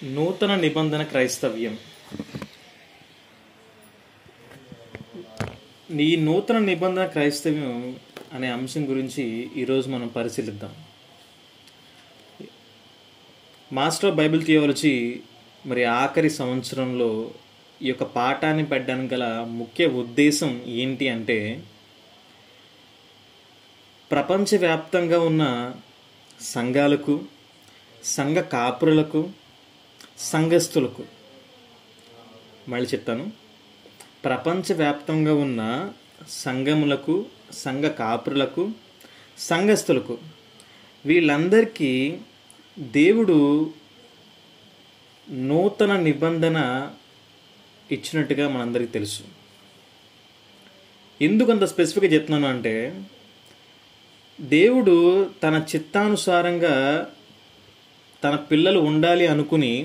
నూతన నిబంధన క్రైస్తవ్యం ఈ నూతన నిబంధన క్రైస్తవ్యం అనే అంశం గురించి ఈరోజు మనం పరిశీలిద్దాం మాస్టర్ ఆఫ్ బైబిల్ థియాలజీ మరి ఆఖరి సంవత్సరంలో ఈ యొక్క పాఠాన్ని పెట్టడానికి గల ముఖ్య ఉద్దేశం ఏంటి అంటే ప్రపంచవ్యాప్తంగా ఉన్న సంఘాలకు సంఘ కాపురులకు సంఘస్థులకు మళ్ళీ చెప్తాను ప్రపంచవ్యాప్తంగా ఉన్న సంఘములకు సంఘ కాపురులకు సంఘస్థులకు వీళ్ళందరికీ దేవుడు నూతన నిబంధన ఇచ్చినట్టుగా మనందరికీ తెలుసు ఎందుకు అంత స్పెసిఫిక్గా చెప్తున్నాను అంటే దేవుడు తన చిత్తానుసారంగా తన పిల్లలు ఉండాలి అనుకుని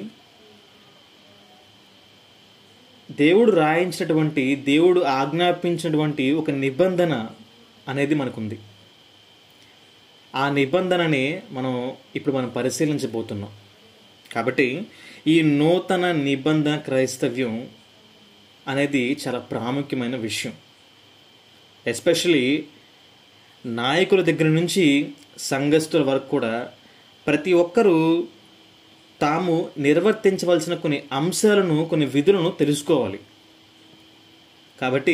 దేవుడు రాయించినటువంటి దేవుడు ఆజ్ఞాపించినటువంటి ఒక నిబంధన అనేది మనకుంది ఆ నిబంధనని మనం ఇప్పుడు మనం పరిశీలించబోతున్నాం కాబట్టి ఈ నూతన నిబంధన క్రైస్తవ్యం అనేది చాలా ప్రాముఖ్యమైన విషయం ఎస్పెషలీ నాయకుల దగ్గర నుంచి సంఘస్థుల వరకు కూడా ప్రతి ఒక్కరూ తాము నిర్వర్తించవలసిన కొన్ని అంశాలను కొన్ని విధులను తెలుసుకోవాలి కాబట్టి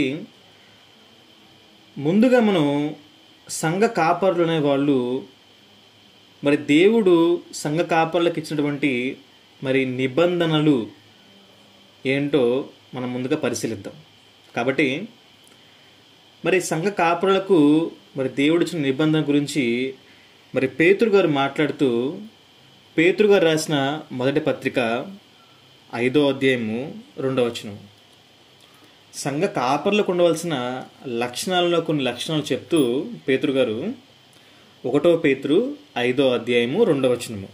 ముందుగా మనం సంఘ కాపరులు అనే వాళ్ళు మరి దేవుడు సంఘ కాపర్లకు ఇచ్చినటువంటి మరి నిబంధనలు ఏంటో మనం ముందుగా పరిశీలిద్దాం కాబట్టి మరి సంఘ కాపురులకు మరి దేవుడు ఇచ్చిన నిబంధన గురించి మరి పేతురు గారు మాట్లాడుతూ పేతురు గారు రాసిన మొదటి పత్రిక ఐదో అధ్యాయము రెండవ వచనం సంఘ కాపర్లకు ఉండవలసిన లక్షణాలలో కొన్ని లక్షణాలు చెప్తూ పేతురు గారు ఒకటో పేతురు ఐదో అధ్యాయము రెండవ వచనము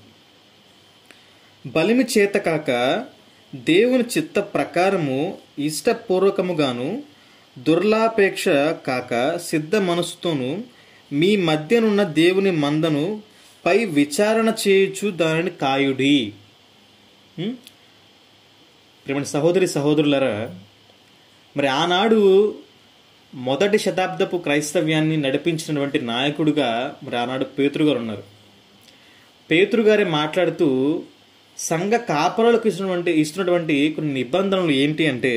బలిమి చేత కాక దేవుని చిత్త ప్రకారము ఇష్టపూర్వకముగాను దుర్లాపేక్ష కాక సిద్ధ మనసుతోనూ మీ మధ్యనున్న దేవుని మందను పై విచారణ చేయొచ్చు దానిని కాయుడి ఉం? ప్రేమ సహోదరి సహోదరులరా మరి ఆనాడు మొదటి శతాబ్దపు క్రైస్తవ్యాన్ని నడిపించినటువంటి నాయకుడుగా మరి ఆనాడు పేతురు గారు ఉన్నారు పేతురు గారే మాట్లాడుతూ సంఘ కాపరులకు ఇచ్చినటువంటి ఇస్తున్నటువంటి కొన్ని నిబంధనలు ఏంటి అంటే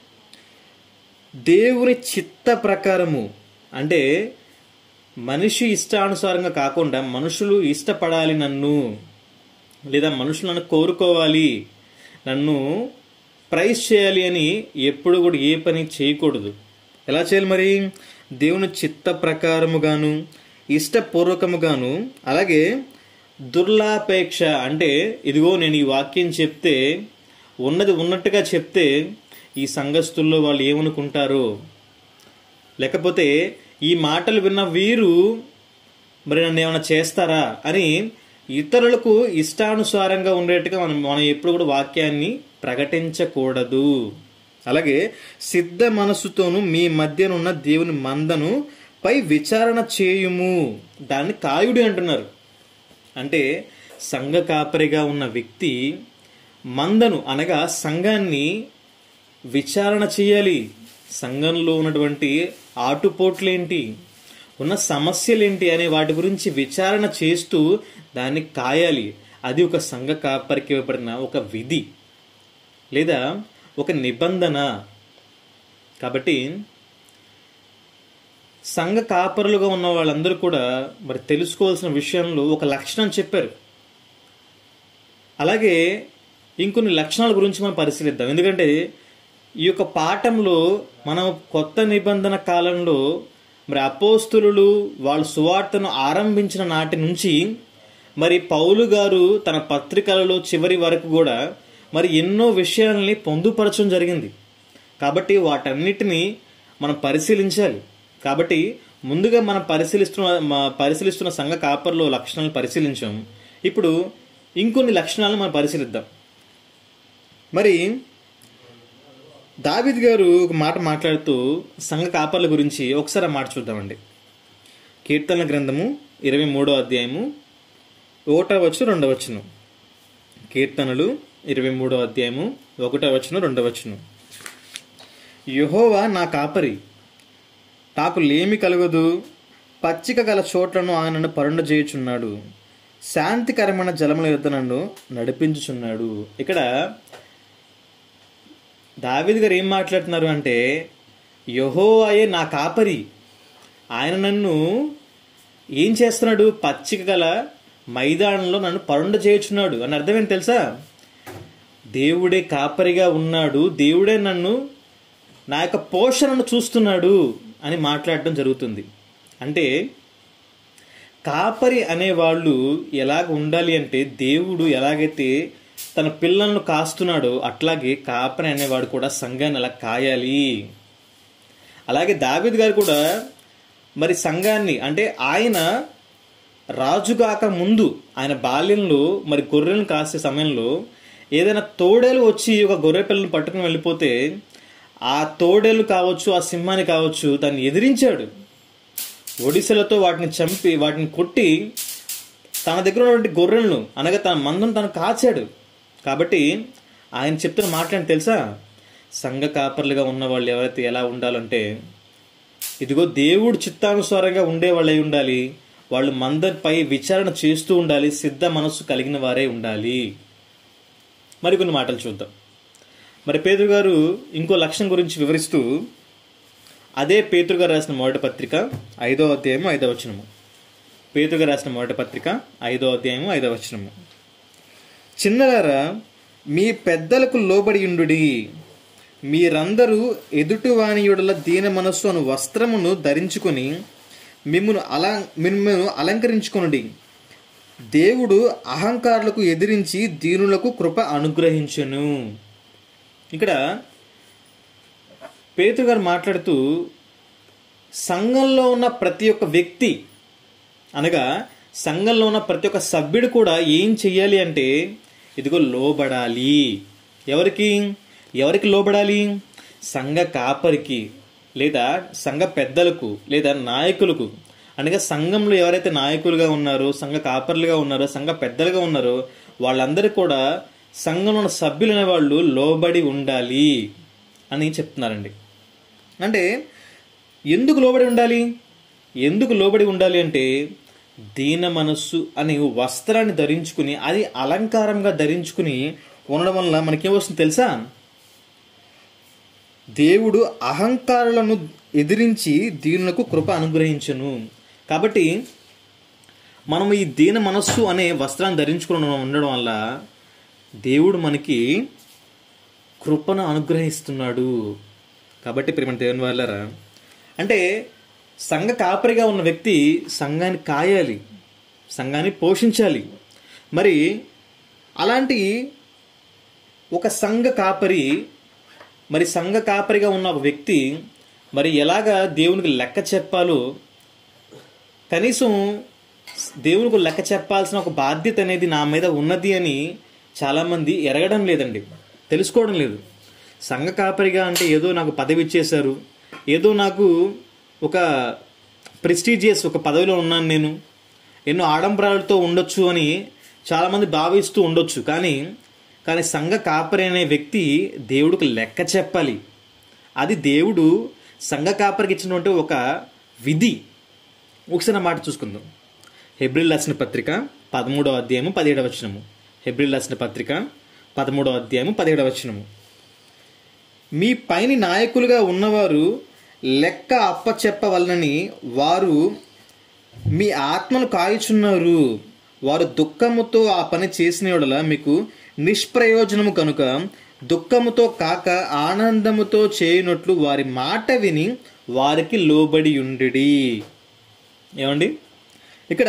దేవుని చిత్త ప్రకారము అంటే మనిషి ఇష్టానుసారంగా కాకుండా మనుషులు ఇష్టపడాలి నన్ను లేదా మనుషులు నన్ను కోరుకోవాలి నన్ను ప్రైజ్ చేయాలి అని ఎప్పుడు కూడా ఏ పని చేయకూడదు ఎలా చేయాలి మరి దేవుని చిత్త ప్రకారముగాను ఇష్టపూర్వకముగాను అలాగే దుర్లాపేక్ష అంటే ఇదిగో నేను ఈ వాక్యం చెప్తే ఉన్నది ఉన్నట్టుగా చెప్తే ఈ సంఘస్థుల్లో వాళ్ళు ఏమనుకుంటారో లేకపోతే ఈ మాటలు విన్న వీరు మరి నన్ను ఏమైనా చేస్తారా అని ఇతరులకు ఇష్టానుసారంగా ఉండేట్టుగా మనం మనం ఎప్పుడు కూడా వాక్యాన్ని ప్రకటించకూడదు అలాగే సిద్ధ మనసుతోను మీ మధ్యనున్న దేవుని మందను పై విచారణ చేయుము దాన్ని కాయుడి అంటున్నారు అంటే సంఘ కాపరిగా ఉన్న వ్యక్తి మందను అనగా సంఘాన్ని విచారణ చేయాలి సంఘంలో ఉన్నటువంటి ఆటుపోట్లేంటి ఉన్న సమస్యలేంటి అనే వాటి గురించి విచారణ చేస్తూ దాన్ని కాయాలి అది ఒక సంఘ కాపరికి ఇవ్వబడిన ఒక విధి లేదా ఒక నిబంధన కాబట్టి సంఘ కాపరులుగా ఉన్న వాళ్ళందరూ కూడా మరి తెలుసుకోవాల్సిన విషయంలో ఒక లక్షణం చెప్పారు అలాగే ఇంకొన్ని లక్షణాల గురించి మనం పరిశీలిద్దాం ఎందుకంటే ఈ యొక్క పాఠంలో మనం కొత్త నిబంధన కాలంలో మరి అపోస్తులు వాళ్ళు సువార్తను ఆరంభించిన నాటి నుంచి మరి పౌలు గారు తన పత్రికలలో చివరి వరకు కూడా మరి ఎన్నో విషయాల్ని పొందుపరచడం జరిగింది కాబట్టి వాటన్నిటిని మనం పరిశీలించాలి కాబట్టి ముందుగా మనం పరిశీలిస్తున్న మ- పరిశీలిస్తున్న సంఘ కాపర్లో లక్షణాలను పరిశీలించాం ఇప్పుడు ఇంకొన్ని లక్షణాలను మనం పరిశీలిద్దాం మరి దావిద్ గారు ఒక మాట మాట్లాడుతూ సంఘ కాపర్ల గురించి ఒకసారి ఆ మాట చూద్దామండి కీర్తనల గ్రంథము ఇరవై మూడో అధ్యాయము ఒకటో వచ్చు రెండవ వచ్చును కీర్తనలు ఇరవై మూడో అధ్యాయము ఒకటో వచనం రెండో వచనం యహోవా నా కాపరి నాకు లేమి కలగదు పచ్చిక గల చోట్లను ఆయనను పరుండ చేయుచున్నాడు శాంతికరమైన జలముల యొద్ద నన్ను నడిపించుచున్నాడు ఇక్కడ దావీద్ గారు ఏం మాట్లాడుతున్నారు అంటే యహోవాయే నా కాపరి ఆయన నన్ను ఏం చేస్తున్నాడు పచ్చిక గల మైదానంలో నన్ను పరుండ చేయుచున్నాడు అని అర్థం ఏంటి తెలుసా దేవుడే కాపరిగా ఉన్నాడు దేవుడే నన్ను నా యొక్క పోషణను చూస్తున్నాడు అని మాట్లాడడం జరుగుతుంది అంటే కాపరి అనేవాళ్ళు ఎలాగ ఉండాలి అంటే దేవుడు ఎలాగైతే తన పిల్లలను కాస్తున్నాడో అట్లాగే కాపరి అనేవాడు కూడా సంఘాన్ని అలా కాయాలి అలాగే దావిద్ గారు కూడా మరి సంఘాన్ని అంటే ఆయన రాజుగాక ముందు ఆయన బాల్యంలో మరి గొర్రెలను కాసే సమయంలో ఏదైనా తోడేలు వచ్చి ఒక గొర్రె పిల్లని పట్టుకుని వెళ్ళిపోతే ఆ తోడేలు కావచ్చు ఆ సింహాన్ని కావచ్చు దాన్ని ఎదిరించాడు ఒడిశలతో వాటిని చంపి వాటిని కొట్టి తన దగ్గర ఉన్నటువంటి గొర్రెలను అనగా తన మందును తను కాచాడు కాబట్టి ఆయన చెప్తున్న మాట్లాడి తెలుసా సంఘ కాపర్లుగా ఉన్న వాళ్ళు ఎవరైతే ఎలా ఉండాలంటే ఇదిగో దేవుడు చిత్తానుసారంగా ఉండేవాళ్ళు అయి ఉండాలి వాళ్ళు మందపై విచారణ చేస్తూ ఉండాలి సిద్ధ మనస్సు కలిగిన వారే ఉండాలి మరికొన్ని మాటలు చూద్దాం మరి పేదరు గారు ఇంకో లక్ష్యం గురించి వివరిస్తూ అదే పేతురు గారు రాసిన మొదటి పత్రిక ఐదో అధ్యాయము ఐదో వచనము పేతురు గారు రాసిన మొదటి పత్రిక ఐదో అధ్యాయము ఐదో వచనము చిన్నలారా మీ పెద్దలకు లోబడి ఉండుడి మీరందరూ ఎదుటివాణియుడుల దీన మనస్సు అను వస్త్రమును ధరించుకొని మిమ్మను అలా మిమ్మల్ని అలంకరించుకొనుడి దేవుడు అహంకారులకు ఎదిరించి దీనులకు కృప అనుగ్రహించును ఇక్కడ పేతురు గారు మాట్లాడుతూ సంఘంలో ఉన్న ప్రతి ఒక్క వ్యక్తి అనగా సంఘంలో ఉన్న ప్రతి ఒక్క సభ్యుడు కూడా ఏం చెయ్యాలి అంటే ఇదిగో లోబడాలి ఎవరికి ఎవరికి లోబడాలి సంఘ కాపరికి లేదా సంఘ పెద్దలకు లేదా నాయకులకు అనగా సంఘంలో ఎవరైతే నాయకులుగా ఉన్నారో సంఘ కాపర్లుగా ఉన్నారో సంఘ పెద్దలుగా ఉన్నారో వాళ్ళందరూ కూడా సంఘంలో ఉన్న సభ్యులు అనే వాళ్ళు లోబడి ఉండాలి అని చెప్తున్నారండి అంటే ఎందుకు లోబడి ఉండాలి ఎందుకు లోబడి ఉండాలి అంటే దీన మనస్సు అనే వస్త్రాన్ని ధరించుకుని అది అలంకారంగా ధరించుకుని ఉండడం వల్ల మనకేమొస్తుంది తెలుసా దేవుడు అహంకారులను ఎదిరించి దీనులకు కృప అనుగ్రహించను కాబట్టి మనం ఈ దీన మనస్సు అనే వస్త్రాన్ని ధరించుకుని ఉండడం వల్ల దేవుడు మనకి కృపను అనుగ్రహిస్తున్నాడు కాబట్టి ప్రేమ దేవుని వాళ్ళరా అంటే సంఘ కాపరిగా ఉన్న వ్యక్తి సంఘాన్ని కాయాలి సంఘాన్ని పోషించాలి మరి అలాంటి ఒక సంఘ కాపరి మరి సంఘ కాపరిగా ఉన్న ఒక వ్యక్తి మరి ఎలాగా దేవునికి లెక్క చెప్పాలో కనీసం దేవునికి లెక్క చెప్పాల్సిన ఒక బాధ్యత అనేది నా మీద ఉన్నది అని చాలామంది ఎరగడం లేదండి తెలుసుకోవడం లేదు సంఘ కాపరిగా అంటే ఏదో నాకు పదవి ఇచ్చేశారు ఏదో నాకు ఒక ప్రెస్టీజియస్ ఒక పదవిలో ఉన్నాను నేను ఎన్నో ఆడంబరాలతో ఉండొచ్చు అని చాలామంది భావిస్తూ ఉండొచ్చు కానీ కానీ సంఘ కాపరి అనే వ్యక్తి దేవుడికి లెక్క చెప్పాలి అది దేవుడు సంఘ కాపరికి ఇచ్చినటువంటి ఒక విధి ఒకసారి మాట చూసుకుందాం హెబ్రిల్ రాసిన పత్రిక పదమూడవ అధ్యాయము పదిహేడవ వచనము హెబ్రిల్ రాసిన పత్రిక పదమూడవ అధ్యాయము పదిహేడవ వచనము మీ పైని నాయకులుగా ఉన్నవారు లెక్క అప్పచెప్పవలనని వారు మీ ఆత్మను కాయుచున్నారు వారు దుఃఖముతో ఆ పని చేసిన యెడల మీకు నిష్ప్రయోజనము కనుక దుఃఖముతో కాక ఆనందముతో చేయనట్లు వారి మాట విని వారికి లోబడి ఉండిడి ఏమండి ఇక్కడ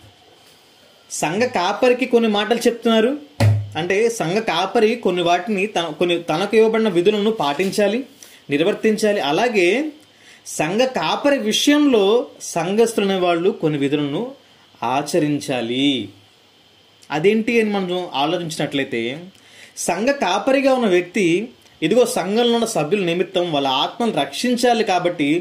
సంఘ కాపరికి కొన్ని మాటలు చెప్తున్నారు అంటే సంఘ కాపరి కొన్ని వాటిని తన కొన్ని తనకు ఇవ్వబడిన విధులను పాటించాలి నిర్వర్తించాలి అలాగే సంఘ కాపరి విషయంలో సంఘస్థులనే వాళ్ళు కొన్ని విధులను ఆచరించాలి అదేంటి అని మనం ఆలోచించినట్లయితే సంఘ కాపరిగా ఉన్న వ్యక్తి ఇదిగో సంఘంలో ఉన్న సభ్యుల నిమిత్తం వాళ్ళ ఆత్మను రక్షించాలి కాబట్టి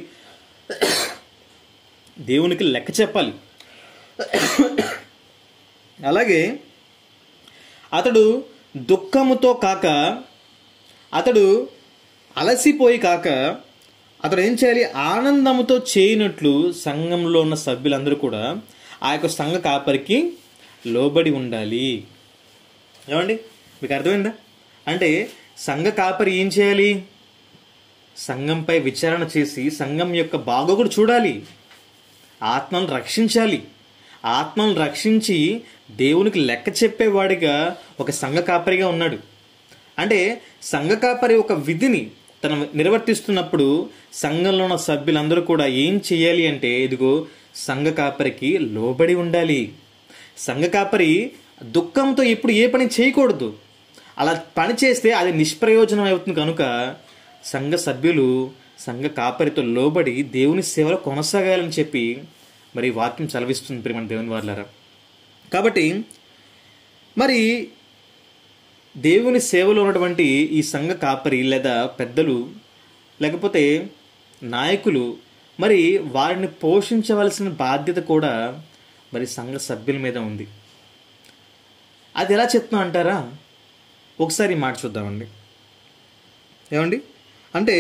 దేవునికి లెక్క చెప్పాలి అలాగే అతడు దుఃఖముతో కాక అతడు అలసిపోయి కాక అతడు ఏం చేయాలి ఆనందముతో చేయనట్లు సంఘంలో ఉన్న సభ్యులందరూ కూడా ఆ యొక్క సంఘ కాపరికి లోబడి ఉండాలి ఏమండి మీకు అర్థమైందా అంటే సంఘ కాపరి ఏం చేయాలి సంఘంపై విచారణ చేసి సంఘం యొక్క బాగోగుడు చూడాలి ఆత్మను రక్షించాలి ఆత్మను రక్షించి దేవునికి లెక్క చెప్పేవాడిగా ఒక సంఘ కాపరిగా ఉన్నాడు అంటే సంఘ కాపరి ఒక విధిని తను నిర్వర్తిస్తున్నప్పుడు సంఘంలో ఉన్న సభ్యులందరూ కూడా ఏం చేయాలి అంటే ఇదిగో సంఘ కాపరికి లోబడి ఉండాలి సంఘ కాపరి దుఃఖంతో ఎప్పుడు ఏ పని చేయకూడదు అలా పని చేస్తే అది నిష్ప్రయోజనం అవుతుంది కనుక సంఘ సభ్యులు సంఘ కాపరితో లోబడి దేవుని సేవలో కొనసాగాలని చెప్పి మరి వాక్యం చలవిస్తుంది ప్రేమ దేవుని వాళ్ళారా కాబట్టి మరి దేవుని సేవలో ఉన్నటువంటి ఈ సంఘ కాపరి లేదా పెద్దలు లేకపోతే నాయకులు మరి వారిని పోషించవలసిన బాధ్యత కూడా మరి సంఘ సభ్యుల మీద ఉంది అది ఎలా చెప్తున్నా అంటారా ఒకసారి ఈ మాట చూద్దామండి ఏమండి అంటే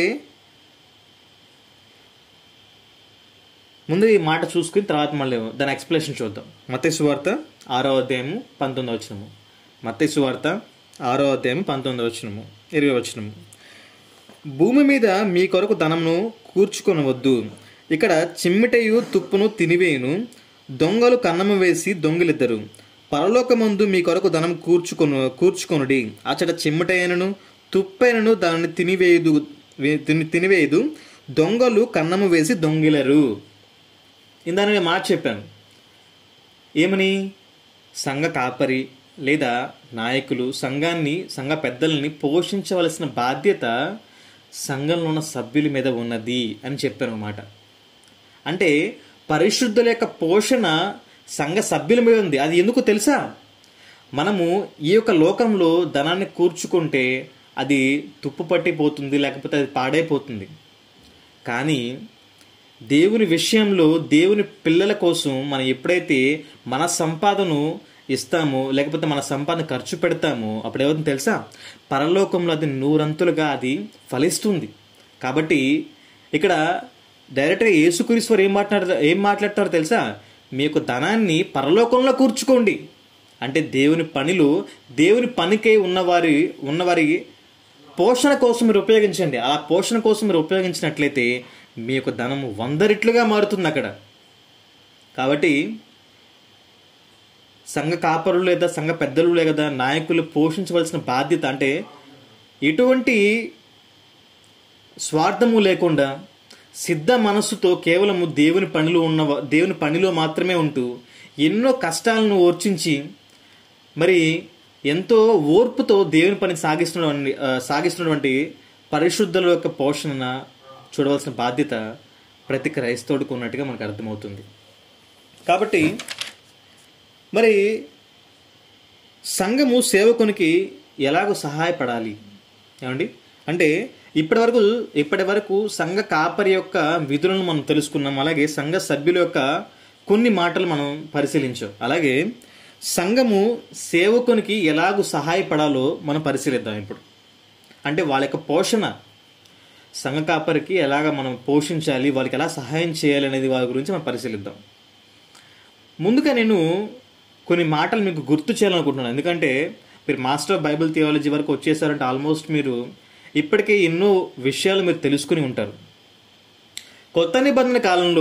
ముందు ఈ మాట చూసుకుని తర్వాత మళ్ళీ దాని ఎక్స్ప్లెనేషన్ చూద్దాం మత్తయి వార్త ఆరో అధ్యాయము పంతొమ్మిది వచ్చినము మత్తయి వార్త ఆరో అధ్యాయం పంతొమ్మిది వచ్చినము ఇరవై వచ్చినము భూమి మీద మీ కొరకు ధనమును కూర్చుకొనవద్దు ఇక్కడ చిమ్మిటయు తుప్పును తినివేయును దొంగలు కన్నము వేసి దొంగిలిద్దరు పరలోకమందు మీ కొరకు ధనం కూర్చుకొను కూర్చుకొనుడి అచ్చట చిమ్మటైనను తుప్పైనను దానిని తినివేయదు వే- తిని తినివేయదు దొంగలు కన్నము వేసి దొంగిలరు ఇందా నేను మాట చెప్పాను ఏమని సంఘ కాపరి లేదా నాయకులు సంఘాన్ని సంఘ పెద్దల్ని పోషించవలసిన బాధ్యత సంఘంలో ఉన్న సభ్యుల మీద ఉన్నది అని చెప్పాను అన్నమాట అంటే పరిశుద్ధుల యొక్క పోషణ సంఘ సభ్యుల మీద ఉంది అది ఎందుకు తెలుసా మనము ఈ యొక్క లోకంలో ధనాన్ని కూర్చుకుంటే అది తుప్పు పట్టిపోతుంది లేకపోతే అది పాడైపోతుంది కానీ దేవుని విషయంలో దేవుని పిల్లల కోసం మనం ఎప్పుడైతే మన సంపాదను ఇస్తామో లేకపోతే మన సంపాదన ఖర్చు పెడతామో అప్పుడు ఏమవుతుంది తెలుసా పరలోకంలో అది నూరంతులుగా అది ఫలిస్తుంది కాబట్టి ఇక్కడ డైరెక్ట్గా యేసుక్రీశ్వరు ఏం మాట్లాడతారు ఏం మాట్లాడతారో తెలుసా మీ యొక్క ధనాన్ని పరలోకంలో కూర్చుకోండి అంటే దేవుని పనిలో దేవుని పనికై ఉన్నవారి ఉన్నవారి పోషణ కోసం మీరు ఉపయోగించండి అలా పోషణ కోసం మీరు ఉపయోగించినట్లయితే మీ యొక్క ధనము వంద రెట్లుగా మారుతుంది అక్కడ కాబట్టి సంఘ కాపరులు లేదా సంఘ పెద్దలు లేదా నాయకులు పోషించవలసిన బాధ్యత అంటే ఎటువంటి స్వార్థము లేకుండా సిద్ధ మనస్సుతో కేవలము దేవుని పనిలో ఉన్న దేవుని పనిలో మాత్రమే ఉంటూ ఎన్నో కష్టాలను ఓర్చించి మరి ఎంతో ఓర్పుతో దేవుని పని సాగిస్తున్నటువంటి ఆ, సాగిస్తున్నటువంటి పరిశుద్ధుల యొక్క పోషణ చూడవలసిన బాధ్యత ప్రతి క్రైస్తవుడికి ఉన్నట్టుగా మనకు అర్థమవుతుంది కాబట్టి మరి సంఘము సేవకునికి ఎలాగో సహాయపడాలి ఏమండి అంటే ఇప్పటి వరకు ఇప్పటి వరకు సంఘ కాపరి యొక్క విధులను మనం తెలుసుకున్నాం అలాగే సంఘ సభ్యుల యొక్క కొన్ని మాటలు మనం పరిశీలించాం అలాగే సంఘము సేవకునికి ఎలాగూ సహాయపడాలో మనం పరిశీలిద్దాం ఇప్పుడు అంటే వాళ్ళ యొక్క పోషణ సంఘ కాపరికి ఎలాగ మనం పోషించాలి వాళ్ళకి ఎలా సహాయం చేయాలి అనేది వాళ్ళ గురించి మనం పరిశీలిద్దాం ముందుగా నేను కొన్ని మాటలు మీకు గుర్తు చేయాలనుకుంటున్నాను ఎందుకంటే మీరు మాస్టర్ ఆఫ్ బైబిల్ థియాలజీ వరకు వచ్చేసారంటే ఆల్మోస్ట్ మీరు ఇప్పటికే ఎన్నో విషయాలు మీరు తెలుసుకుని ఉంటారు కొత్త నిబంధన కాలంలో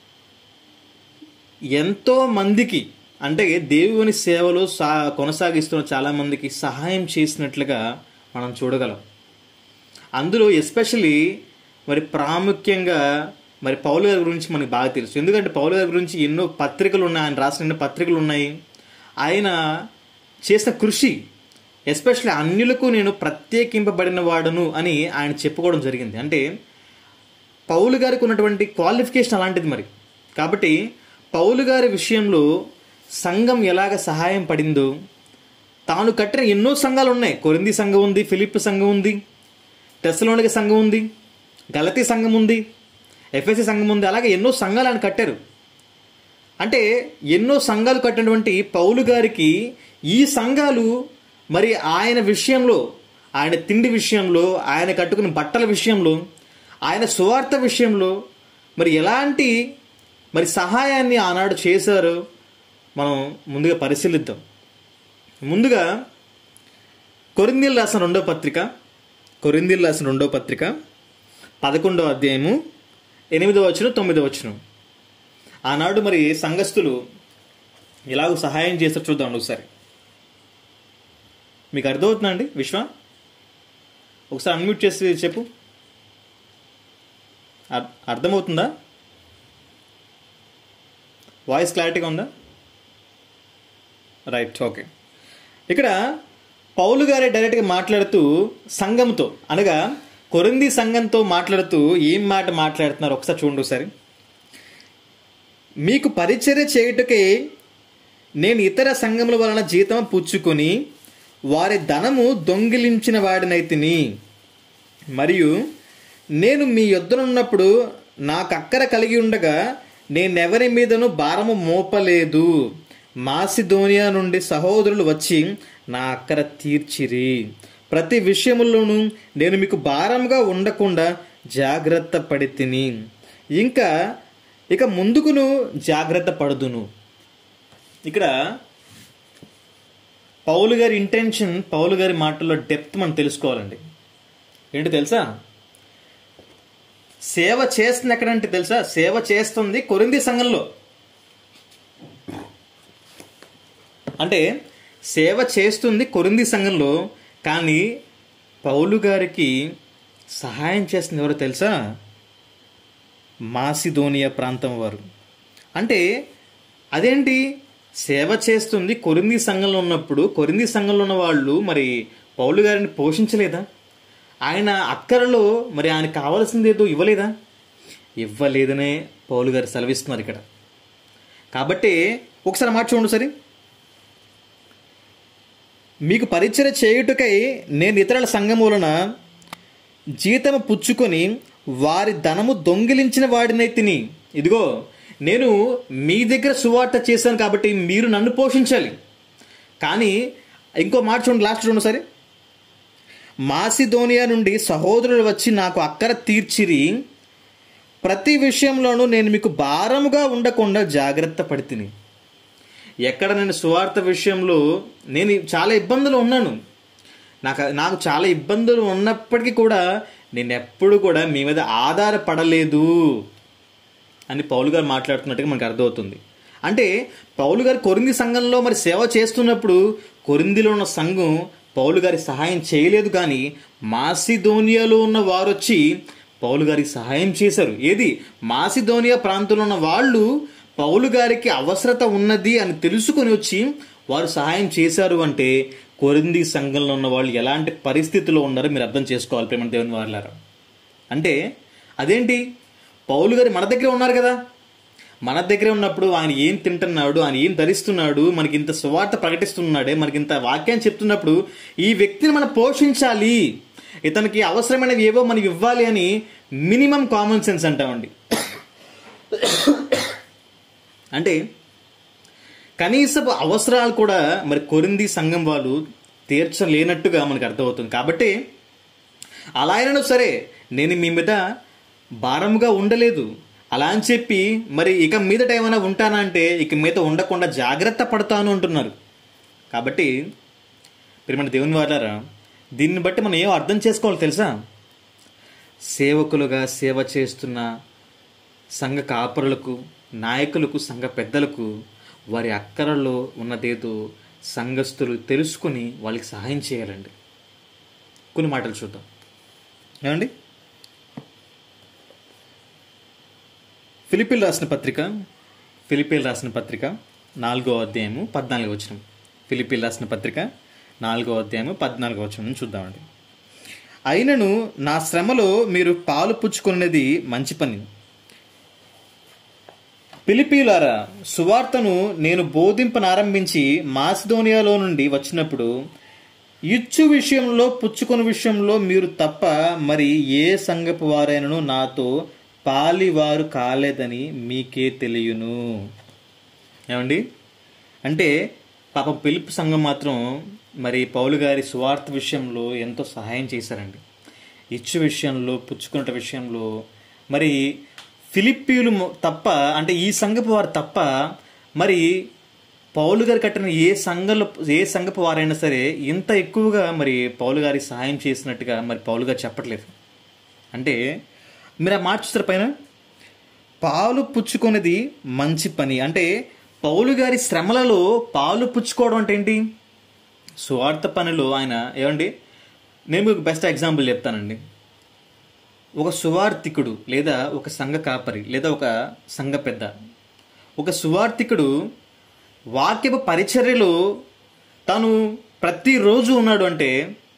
ఎంతో మందికి అంటే దేవుని సేవలో సా కొనసాగిస్తున్న చాలా మందికి సహాయం చేసినట్లుగా మనం చూడగలం అందులో ఎస్పెషలీ మరి ప్రాముఖ్యంగా మరి పౌలు గారి గురించి మనకి బాగా తెలుసు ఎందుకంటే పౌలు గారి గురించి ఎన్నో పత్రికలు ఉన్నాయి ఆయన రాసిన ఎన్నో పత్రికలు ఉన్నాయి ఆయన చేసిన కృషి ఎస్పెషల్లీ అన్యులకు నేను ప్రత్యేకింపబడిన వాడును అని ఆయన చెప్పుకోవడం జరిగింది అంటే పౌలు గారికి ఉన్నటువంటి క్వాలిఫికేషన్ అలాంటిది మరి కాబట్టి పౌలు గారి విషయంలో సంఘం ఎలాగ సహాయం పడిందో తాను కట్టిన ఎన్నో సంఘాలు ఉన్నాయి కొరింది సంఘం ఉంది ఫిలిప్ సంఘం ఉంది టెస్లోనిక సంఘం ఉంది గలతీ సంఘం ఉంది ఎఫ్ఎస్సి సంఘం ఉంది అలాగే ఎన్నో సంఘాలు ఆయన కట్టారు అంటే ఎన్నో సంఘాలు కట్టినటువంటి పౌలు గారికి ఈ సంఘాలు మరి ఆయన విషయంలో ఆయన తిండి విషయంలో ఆయన కట్టుకున్న బట్టల విషయంలో ఆయన సువార్త విషయంలో మరి ఎలాంటి మరి సహాయాన్ని ఆనాడు చేశారో మనం ముందుగా పరిశీలిద్దాం ముందుగా కొరిందీలు రాసిన రెండో పత్రిక కొరిందీలు రాసిన రెండో పత్రిక పదకొండో అధ్యాయము ఎనిమిదో వచ్చిన తొమ్మిదో వచ్చిన ఆనాడు మరి సంఘస్థులు ఎలాగో సహాయం చేస్తారు చూద్దాం ఒకసారి మీకు అర్థమవుతుందా అండి విశ్వ ఒకసారి అన్మ్యూట్ చేసి చెప్పు అర్- అర్థమవుతుందా వాయిస్ క్లారిటీగా ఉందా రైట్ ఓకే ఇక్కడ పౌలు గారే డైరెక్ట్గా మాట్లాడుతూ సంఘంతో అనగా కొరింది సంఘంతో మాట్లాడుతూ ఏం మాట మాట్లాడుతున్నారు ఒకసారి చూడండి ఒకసారి మీకు పరిచర్య చేయుటకే నేను ఇతర సంఘముల వలన జీతం పుచ్చుకొని వారి ధనము దొంగిలించిన వాడినైతిని మరియు నేను మీ యొద్దనున్నప్పుడు నాకు అక్కర కలిగి ఉండగా నేనెవరి మీదను భారము మోపలేదు మాసిధోనియా నుండి సహోదరులు వచ్చి నా అక్కర తీర్చిరి ప్రతి విషయములోనూ నేను మీకు భారంగా ఉండకుండా జాగ్రత్త పడి తిని ఇంకా ఇక ముందుకును జాగ్రత్త పడుదును ఇక్కడ పౌలు గారి ఇంటెన్షన్ పౌలు గారి మాటల్లో డెప్త్ మనం తెలుసుకోవాలండి ఏంటి తెలుసా సేవ చేస్తుంది ఎక్కడంటే తెలుసా సేవ చేస్తుంది కొరింది సంఘంలో అంటే సేవ చేస్తుంది కొరింది సంఘంలో కానీ పౌలు గారికి సహాయం చేస్తుంది ఎవరో తెలుసా మాసిదోనియా ప్రాంతం వారు అంటే అదేంటి సేవ చేస్తుంది కొరింది సంఘంలో ఉన్నప్పుడు కొరింది సంఘంలో ఉన్న వాళ్ళు మరి పౌలు గారిని పోషించలేదా ఆయన అక్కరలో మరి ఆయన కావాల్సింది ఏదో ఇవ్వలేదా ఇవ్వలేదనే పౌలు గారు సెలవిస్తున్నారు ఇక్కడ కాబట్టి ఒకసారి మాట చూడండి సరే మీకు పరిచయ చేయుటకై నేను ఇతరుల సంఘం వలన జీతము పుచ్చుకొని వారి ధనము దొంగిలించిన వాడినై తిని ఇదిగో నేను మీ దగ్గర సువార్త చేశాను కాబట్టి మీరు నన్ను పోషించాలి కానీ ఇంకో మాట చూడండి లాస్ట్ చూడండి సరే మాసిధోనియా నుండి సహోదరులు వచ్చి నాకు అక్కర తీర్చిరి ప్రతి విషయంలోనూ నేను మీకు భారముగా ఉండకుండా జాగ్రత్త పడితిని ఎక్కడ నేను సువార్త విషయంలో నేను చాలా ఇబ్బందులు ఉన్నాను నాకు నాకు చాలా ఇబ్బందులు ఉన్నప్పటికీ కూడా నేను ఎప్పుడు కూడా మీ మీద ఆధారపడలేదు అని పౌలు గారు మాట్లాడుతున్నట్టుగా మనకు అర్థమవుతుంది అంటే పౌలు గారు కొరింది సంఘంలో మరి సేవ చేస్తున్నప్పుడు కొరిందిలో ఉన్న సంఘం పౌలు గారి సహాయం చేయలేదు కానీ మాసిధోనియాలో ఉన్న వారు వచ్చి పౌలు గారికి సహాయం చేశారు ఏది మాసిధోనియా ప్రాంతంలో ఉన్న వాళ్ళు పౌలు గారికి అవసరత ఉన్నది అని తెలుసుకొని వచ్చి వారు సహాయం చేశారు అంటే కొరింది సంఘంలో ఉన్న వాళ్ళు ఎలాంటి పరిస్థితిలో ఉన్నారో మీరు అర్థం చేసుకోవాలి ప్రేమ దేవుని వాళ్ళారా అంటే అదేంటి పౌలు గారు మన దగ్గర ఉన్నారు కదా మన దగ్గర ఉన్నప్పుడు ఆయన ఏం తింటున్నాడు ఆయన ఏం ధరిస్తున్నాడు మనకి ఇంత సువార్త ప్రకటిస్తున్నాడే మనకి ఇంత వాక్యాన్ని చెప్తున్నప్పుడు ఈ వ్యక్తిని మనం పోషించాలి ఇతనికి అవసరమైనవి ఏవో మనకి ఇవ్వాలి అని మినిమం కామన్ సెన్స్ అంటామండి అంటే కనీసపు అవసరాలు కూడా మరి కొరింది సంఘం వాళ్ళు తీర్చలేనట్టుగా మనకు అర్థమవుతుంది కాబట్టి అలా అయినా సరే నేను మీ మీద భారముగా ఉండలేదు అలా అని చెప్పి మరి ఇక మీదట ఏమైనా ఉంటానా అంటే ఇక మీద ఉండకుండా జాగ్రత్త పడతాను అంటున్నారు కాబట్టి ప్రియమైన దేవుని వారారా దీన్ని బట్టి మనం ఏం అర్థం చేసుకోవాలి తెలుసా సేవకులుగా సేవ చేస్తున్న సంఘ కాపరులకు నాయకులకు సంఘ పెద్దలకు వారి అక్కరలో ఉన్నదేదో సంఘస్థులు తెలుసుకుని వాళ్ళకి సహాయం చేయాలండి కొన్ని మాటలు చూద్దాం ఏమండి ఫిలిపిల్ రాసిన పత్రిక ఫిలిపిల్ రాసిన పత్రిక నాలుగో అధ్యాయము పద్నాలుగో వచ్చిన ఫిలిపిల్ రాసిన పత్రిక నాలుగో అధ్యాయము పద్నాలుగో వచ్చిన చూద్దామండి అయినను నా శ్రమలో మీరు పాలు పుచ్చుకున్నది మంచి పని పిలిపీలారా సువార్తను నేను బోధింపనారంభించి మాసిదోనియాలో నుండి వచ్చినప్పుడు ఇచ్చు విషయంలో పుచ్చుకొని విషయంలో మీరు తప్ప మరి ఏ సంగపు వారైనను నాతో పాలివారు కాలేదని మీకే తెలియను ఏమండి అంటే పాప పిలుపు సంఘం మాత్రం మరి పౌలు గారి సువార్త విషయంలో ఎంతో సహాయం చేశారండి ఇచ్చు విషయంలో పుచ్చుకున్న విషయంలో మరి ఫిలిప్పీలు మొ- తప్ప అంటే ఈ సంఘపు వారు తప్ప మరి పౌలు గారు కట్టిన ఏ సంఘంలో ఏ సంఘపు వారైనా సరే ఇంత ఎక్కువగా మరి పౌలు గారి సహాయం చేసినట్టుగా మరి పౌలు గారు చెప్పట్లేదు అంటే మీరు ఆ మాట చూస్తారు పైన పాలు పుచ్చుకునేది మంచి పని అంటే పౌలు గారి శ్రమలలో పాలు పుచ్చుకోవడం అంటే ఏంటి స్వార్థ పనిలో ఆయన ఏమండి నేను మీకు బెస్ట్ ఎగ్జాంపుల్ చెప్తానండి ఒక సువార్థికుడు లేదా ఒక సంఘ కాపరి లేదా ఒక సంఘ పెద్ద ఒక సువార్థికుడు వాక్యపు పరిచర్యలో తను ప్రతిరోజు ఉన్నాడు అంటే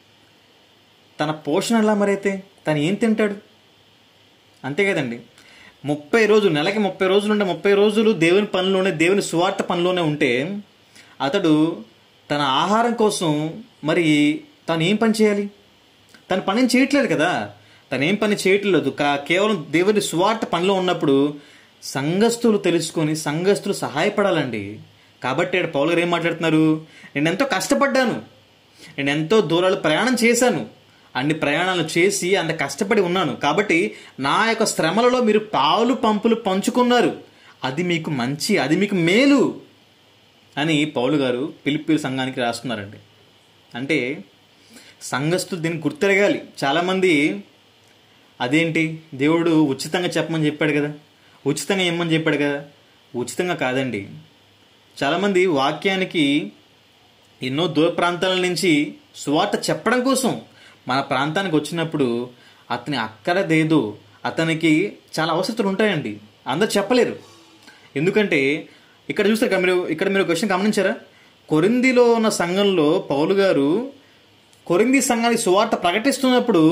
తన పోషణ ఎలా మరైతే తను ఏం తింటాడు అంతే కదండి ముప్పై రోజులు నెలకి ముప్పై రోజులు ఉంటే ముప్పై రోజులు దేవుని పనిలోనే దేవుని సువార్త పనిలోనే ఉంటే అతడు తన ఆహారం కోసం మరి తను ఏం పని చేయాలి తన పని ఏం చేయట్లేదు కదా తను ఏం పని చేయట్లేదు కా కేవలం దేవుని సువార్త పనిలో ఉన్నప్పుడు సంఘస్థులు తెలుసుకొని సంఘస్థులు సహాయపడాలండి కాబట్టి ఇక్కడ పౌలు గారు ఏం మాట్లాడుతున్నారు నేను ఎంతో కష్టపడ్డాను నేను ఎంతో దూరాలు ప్రయాణం చేశాను అన్ని ప్రయాణాలు చేసి అంత కష్టపడి ఉన్నాను కాబట్టి నా యొక్క శ్రమలలో మీరు పాలు పంపులు పంచుకున్నారు అది మీకు మంచి అది మీకు మేలు అని పౌలు గారు పిలిపి సంఘానికి రాస్తున్నారండి అంటే సంఘస్థులు దీన్ని గుర్తెరగాలి చాలామంది అదేంటి దేవుడు ఉచితంగా చెప్పమని చెప్పాడు కదా ఉచితంగా ఇమ్మని చెప్పాడు కదా ఉచితంగా కాదండి చాలామంది వాక్యానికి ఎన్నో దూర ప్రాంతాల నుంచి సువార్త చెప్పడం కోసం మన ప్రాంతానికి వచ్చినప్పుడు అతని అక్కడదేదో అతనికి చాలా అవసరతలు ఉంటాయండి అందరు చెప్పలేరు ఎందుకంటే ఇక్కడ చూస్తే ఇక్కడ మీరు ఇక్కడ మీరు క్వశ్చన్ గమనించారా కొరిందిలో ఉన్న సంఘంలో పౌలు గారు కొరింది సంఘానికి సువార్త ప్రకటిస్తున్నప్పుడు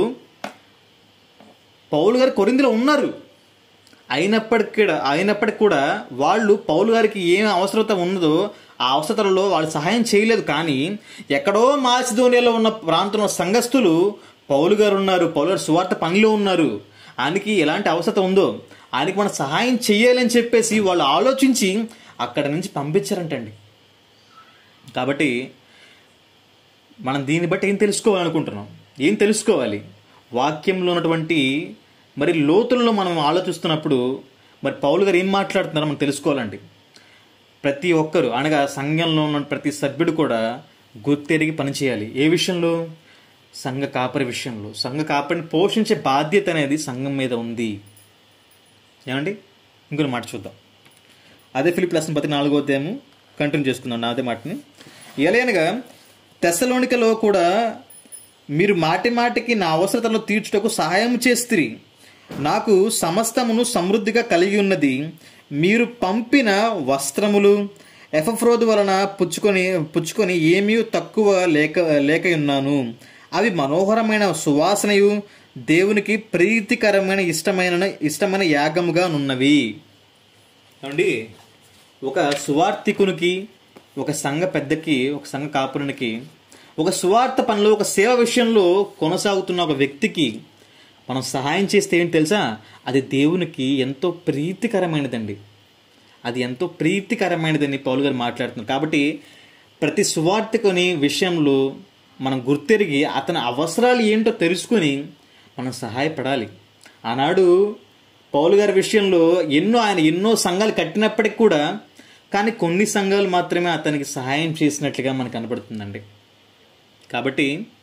పౌలు గారు కొరిందిలో ఉన్నారు అయినప్పటికీ అయినప్పటికీ కూడా వాళ్ళు పౌలు గారికి ఏం అవసరత ఉన్నదో ఆ అవసరతలలో వాళ్ళు సహాయం చేయలేదు కానీ ఎక్కడో మాసిధోనియాలో ఉన్న ప్రాంతంలో సంఘస్థులు పౌలు గారు ఉన్నారు పౌలు గారు సువార్త పనిలో ఉన్నారు ఆయనకి ఎలాంటి అవసరత ఉందో ఆయనకి మనం సహాయం చేయాలని చెప్పేసి వాళ్ళు ఆలోచించి అక్కడ నుంచి పంపించారంటండి కాబట్టి మనం దీన్ని బట్టి ఏం తెలుసుకోవాలనుకుంటున్నాం ఏం తెలుసుకోవాలి వాక్యంలో ఉన్నటువంటి మరి లోతుల్లో మనం ఆలోచిస్తున్నప్పుడు మరి పౌలు గారు ఏం మాట్లాడుతున్నారో మనం తెలుసుకోవాలండి ప్రతి ఒక్కరు అనగా సంఘంలో ఉన్న ప్రతి సభ్యుడు కూడా గుర్తెరిగి పనిచేయాలి ఏ విషయంలో సంఘ కాపరి విషయంలో సంఘ కాపరిని పోషించే బాధ్యత అనేది సంఘం మీద ఉంది ఏమండి ఇంకొక మాట చూద్దాం అదే ఫిలిప్ లెసన్ ప్రతి నాలుగో అధ్యాయము కంటిన్యూ చేసుకుందాం నా అదే మాటని ఎలాగనగా తెస్సలోనికలో కూడా మీరు మాటి మాటికి నా అవసరతలను తీర్చుటకు సహాయం చేస్తిరి నాకు సమస్తమును సమృద్ధిగా కలిగి ఉన్నది మీరు పంపిన వస్త్రములు ఎఫఫ్రోదు వలన పుచ్చుకొని పుచ్చుకొని ఏమీ తక్కువ లేక లేక ఉన్నాను అవి మనోహరమైన సువాసనయు దేవునికి ప్రీతికరమైన ఇష్టమైన ఇష్టమైన యాగముగా నున్నవి ఏమండి ఒక సువార్థికునికి ఒక సంఘ పెద్దకి ఒక సంఘ కాపురునికి ఒక సువార్త పనిలో ఒక సేవ విషయంలో కొనసాగుతున్న ఒక వ్యక్తికి మనం సహాయం చేస్తే ఏంటి తెలుసా అది దేవునికి ఎంతో ప్రీతికరమైనదండి అది ఎంతో ప్రీతికరమైనదని పౌలు గారు మాట్లాడుతున్నారు కాబట్టి ప్రతి సువార్థికుని విషయంలో మనం గుర్తెరిగి అతని అవసరాలు ఏంటో తెలుసుకుని మనం సహాయపడాలి ఆనాడు పౌలు గారి విషయంలో ఎన్నో ఆయన ఎన్నో సంఘాలు కట్టినప్పటికి కూడా కానీ కొన్ని సంఘాలు మాత్రమే అతనికి సహాయం చేసినట్లుగా మనకు కనపడుతుందండి కాబట్టి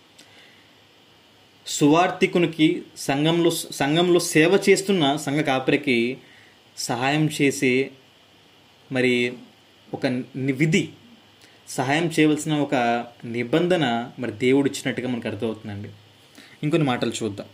సువార్థికునికి సంఘంలో సంఘంలో సేవ చేస్తున్న సంఘ కాపరికి సహాయం చేసే మరి ఒక ని- విధి సహాయం చేయవలసిన ఒక నిబంధన మరి దేవుడు ఇచ్చినట్టుగా మనకు అర్థమవుతుందండి ఇంకొన్ని మాటలు చూద్దాం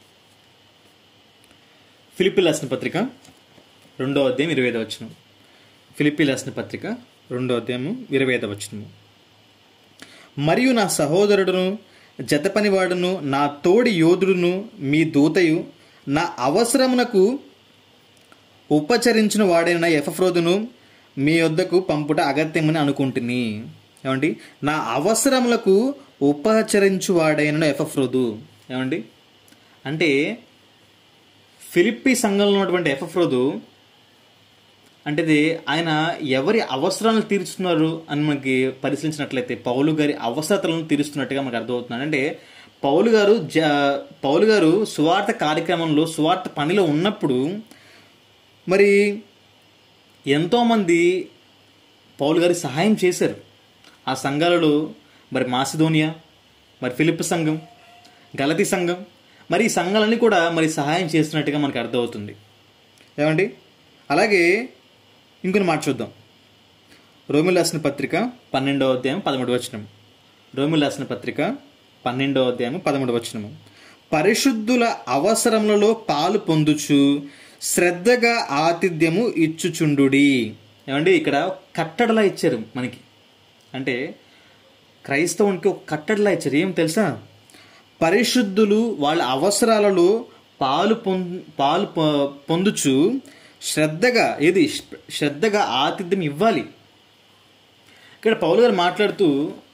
ఫిలిపి రాసిన పత్రిక రెండో అధ్యాయం ఇరవై ఐదవ వచనం ఫిలిపి రాసిన పత్రిక రెండో అధ్యాయము ఇరవై ఐదవ వచనము మరియు నా సహోదరుడును జతపనివాడును నా తోడి యోధుడును మీ దూతయు నా అవసరమునకు ఉపచరించిన వాడైన ఎఫఫ్రోదును మీ వద్దకు పంపుట అగత్యమని అనుకుంటుని ఏమండి నా అవసరములకు ఉపచరించు వాడైన ఎఫఫ్రోదు ఏమండి అంటే ఫిలిప్పి సంఘంలో ఉన్నటువంటి ఎఫఫ్రోదు అంటే ఇది ఆయన ఎవరి అవసరాలను తీరుస్తున్నారు అని మనకి పరిశీలించినట్లయితే పౌలు గారి అవసరతలను తీరుస్తున్నట్టుగా మనకు అర్థమవుతుంది అంటే పౌలు గారు జ పౌలు గారు సువార్త కార్యక్రమంలో సువార్త పనిలో ఉన్నప్పుడు మరి ఎంతోమంది పౌలు గారి సహాయం చేశారు ఆ సంఘాలలో మరి మాసిదోనియా మరి ఫిలిప్ సంఘం గలతి సంఘం మరి ఈ సంఘాలన్నీ కూడా మరి సహాయం చేస్తున్నట్టుగా మనకు అర్థమవుతుంది ఏమండి అలాగే ఇంకొన్ని మాట చూద్దాం రోమిల్ రాసిన పత్రిక పన్నెండవ అధ్యాయం పదమూడు వచనం రోమిల్ రాసిన పత్రిక పన్నెండవ అధ్యాయం పదమూడు వచనము పరిశుద్ధుల అవసరములలో పాలు పొందుచు శ్రద్ధగా ఆతిథ్యము ఇచ్చుచుండుడి ఏమండి ఇక్కడ కట్టడలా ఇచ్చారు మనకి అంటే క్రైస్తవునికి ఒక కట్టడలా ఇచ్చారు ఏం తెలుసా పరిశుద్ధులు వాళ్ళ అవసరాలలో పాలు పొందు పాలు పొ- పొందుచు శ్రద్ధగా ఏది శ్రద్ధగా ఆతిథ్యం ఇవ్వాలి ఇక్కడ పౌలు గారు మాట్లాడుతూ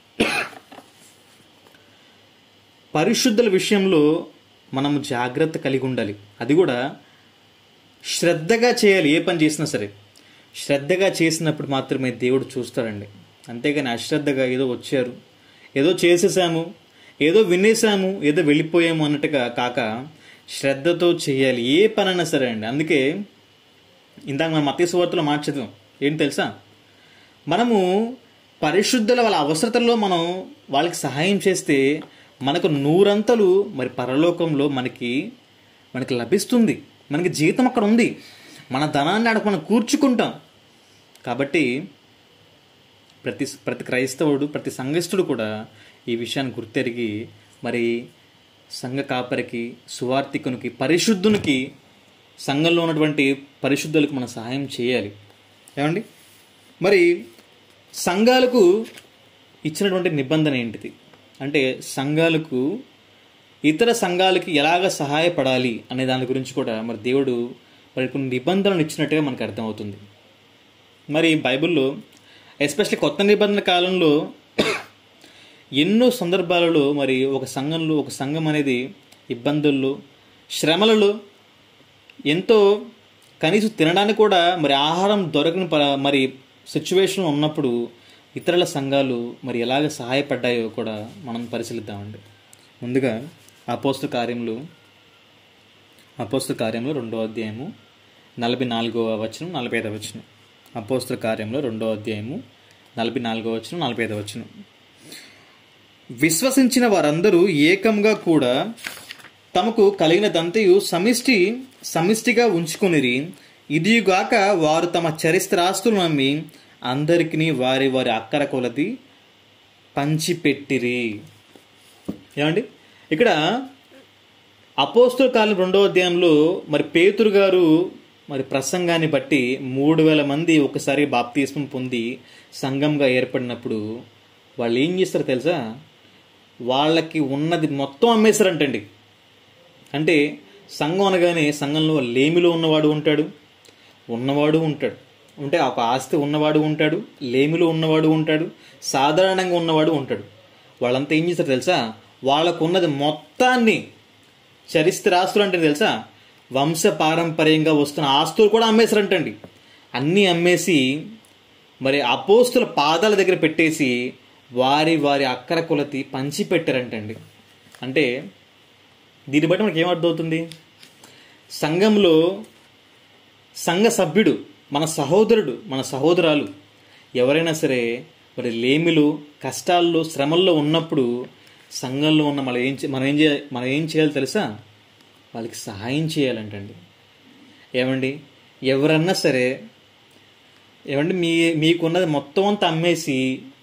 పరిశుద్ధుల విషయంలో మనము జాగ్రత్త కలిగి ఉండాలి అది కూడా శ్రద్ధగా చేయాలి ఏ పని చేసినా సరే శ్రద్ధగా చేసినప్పుడు మాత్రమే దేవుడు చూస్తాడండి అంతేగాని అశ్రద్ధగా ఏదో వచ్చారు ఏదో చేసేసాము ఏదో వినేసాము ఏదో వెళ్ళిపోయాము అన్నట్టుగా కాక శ్రద్ధతో చేయాలి ఏ పనైనా సరే అండి అందుకే ఇందాక మనం మతీ సువార్తలో మాట చదివాం ఏంటి తెలుసా మనము పరిశుద్ధుల వాళ్ళ అవసరతల్లో మనం వాళ్ళకి సహాయం చేస్తే మనకు నూరంతలు మరి పరలోకంలో మనకి మనకి లభిస్తుంది మనకి జీతం అక్కడ ఉంది మన ధనాన్ని అక్కడ మనం కూర్చుకుంటాం కాబట్టి ప్రతి ప్రతి క్రైస్తవుడు ప్రతి సంఘస్థుడు కూడా ఈ విషయాన్ని గుర్తెరిగి మరి సంఘ కాపరికి సువార్థికునికి పరిశుద్ధునికి సంఘంలో ఉన్నటువంటి పరిశుద్ధులకు మనం సహాయం చేయాలి ఏమండి మరి సంఘాలకు ఇచ్చినటువంటి నిబంధన ఏంటిది అంటే సంఘాలకు ఇతర సంఘాలకి ఎలాగ సహాయపడాలి అనే దాని గురించి కూడా మరి దేవుడు మరి కొన్ని నిబంధనలు ఇచ్చినట్టుగా మనకు అర్థమవుతుంది మరి బైబిల్లో ఎస్పెషల్లీ కొత్త నిబంధన కాలంలో ఎన్నో సందర్భాలలో మరి ఒక సంఘంలో ఒక సంఘం అనేది ఇబ్బందుల్లో శ్రమలలో ఎంతో కనీసం తినడానికి కూడా మరి ఆహారం దొరకని ప- మరి సిచ్యువేషన్ ఉన్నప్పుడు ఇతరుల సంఘాలు మరి ఎలాగ సహాయపడ్డాయో కూడా మనం పరిశీలిద్దామండి ముందుగా అపోస్తు కార్యములు అపోస్తు కార్యంలో రెండో అధ్యాయము నలభై నాలుగవ వచనం నలభై ఐదవ వచనం అపోస్తు కార్యంలో రెండో అధ్యాయము నలభై నాలుగవ వచనం నలభై ఐదవ వచనం విశ్వసించిన వారందరూ ఏకంగా కూడా తమకు కలిగినదంతయు సమిష్టి సమిష్టిగా ఉంచుకొనిరి ఇదిగాక వారు తమ చరిత్రాస్తులు నమ్మి అందరికీ వారి వారి అక్కర కొలది పంచిపెట్టిరి ఏమండి ఇక్కడ అపోస్తుల కాలం రెండో అధ్యాయంలో మరి పేతురు గారు మరి ప్రసంగాన్ని బట్టి మూడు వేల మంది ఒకసారి బాప్తీస్మం పొంది సంఘంగా ఏర్పడినప్పుడు వాళ్ళు ఏం చేస్తారు తెలుసా వాళ్ళకి ఉన్నది మొత్తం అమ్మేశారంటండి అంటే సంఘం అనగానే సంఘంలో లేమిలో ఉన్నవాడు ఉంటాడు ఉన్నవాడు ఉంటాడు అంటే ఒక ఆస్తి ఉన్నవాడు ఉంటాడు లేమిలో ఉన్నవాడు ఉంటాడు సాధారణంగా ఉన్నవాడు ఉంటాడు వాళ్ళంతా ఏం చేస్తారు తెలుసా వాళ్ళకు ఉన్నది మొత్తాన్ని చరిత్రాస్తులు అంటే తెలుసా వంశ పారంపర్యంగా వస్తున్న ఆస్తులు కూడా అమ్మేశారంటండి అన్నీ అమ్మేసి మరి అపోస్తుల పాదాల దగ్గర పెట్టేసి వారి వారి అక్కర కొలతి పంచి పెట్టారంటండి అంటే దీన్ని బట్టి మనకి ఏమర్థమవుతుంది సంఘంలో సంఘ సభ్యుడు మన సహోదరుడు మన సహోదరాలు ఎవరైనా సరే మరి లేమిలో కష్టాల్లో శ్రమల్లో ఉన్నప్పుడు సంఘంలో ఉన్న మనం ఏం చే- మనం ఏం చేయాలి మనం ఏం చేయాలి తెలుసా వాళ్ళకి సహాయం చేయాలంటండి ఏమండి ఎవరన్నా సరే ఏమండి మీ మీకున్నది మొత్తం అంతా అమ్మేసి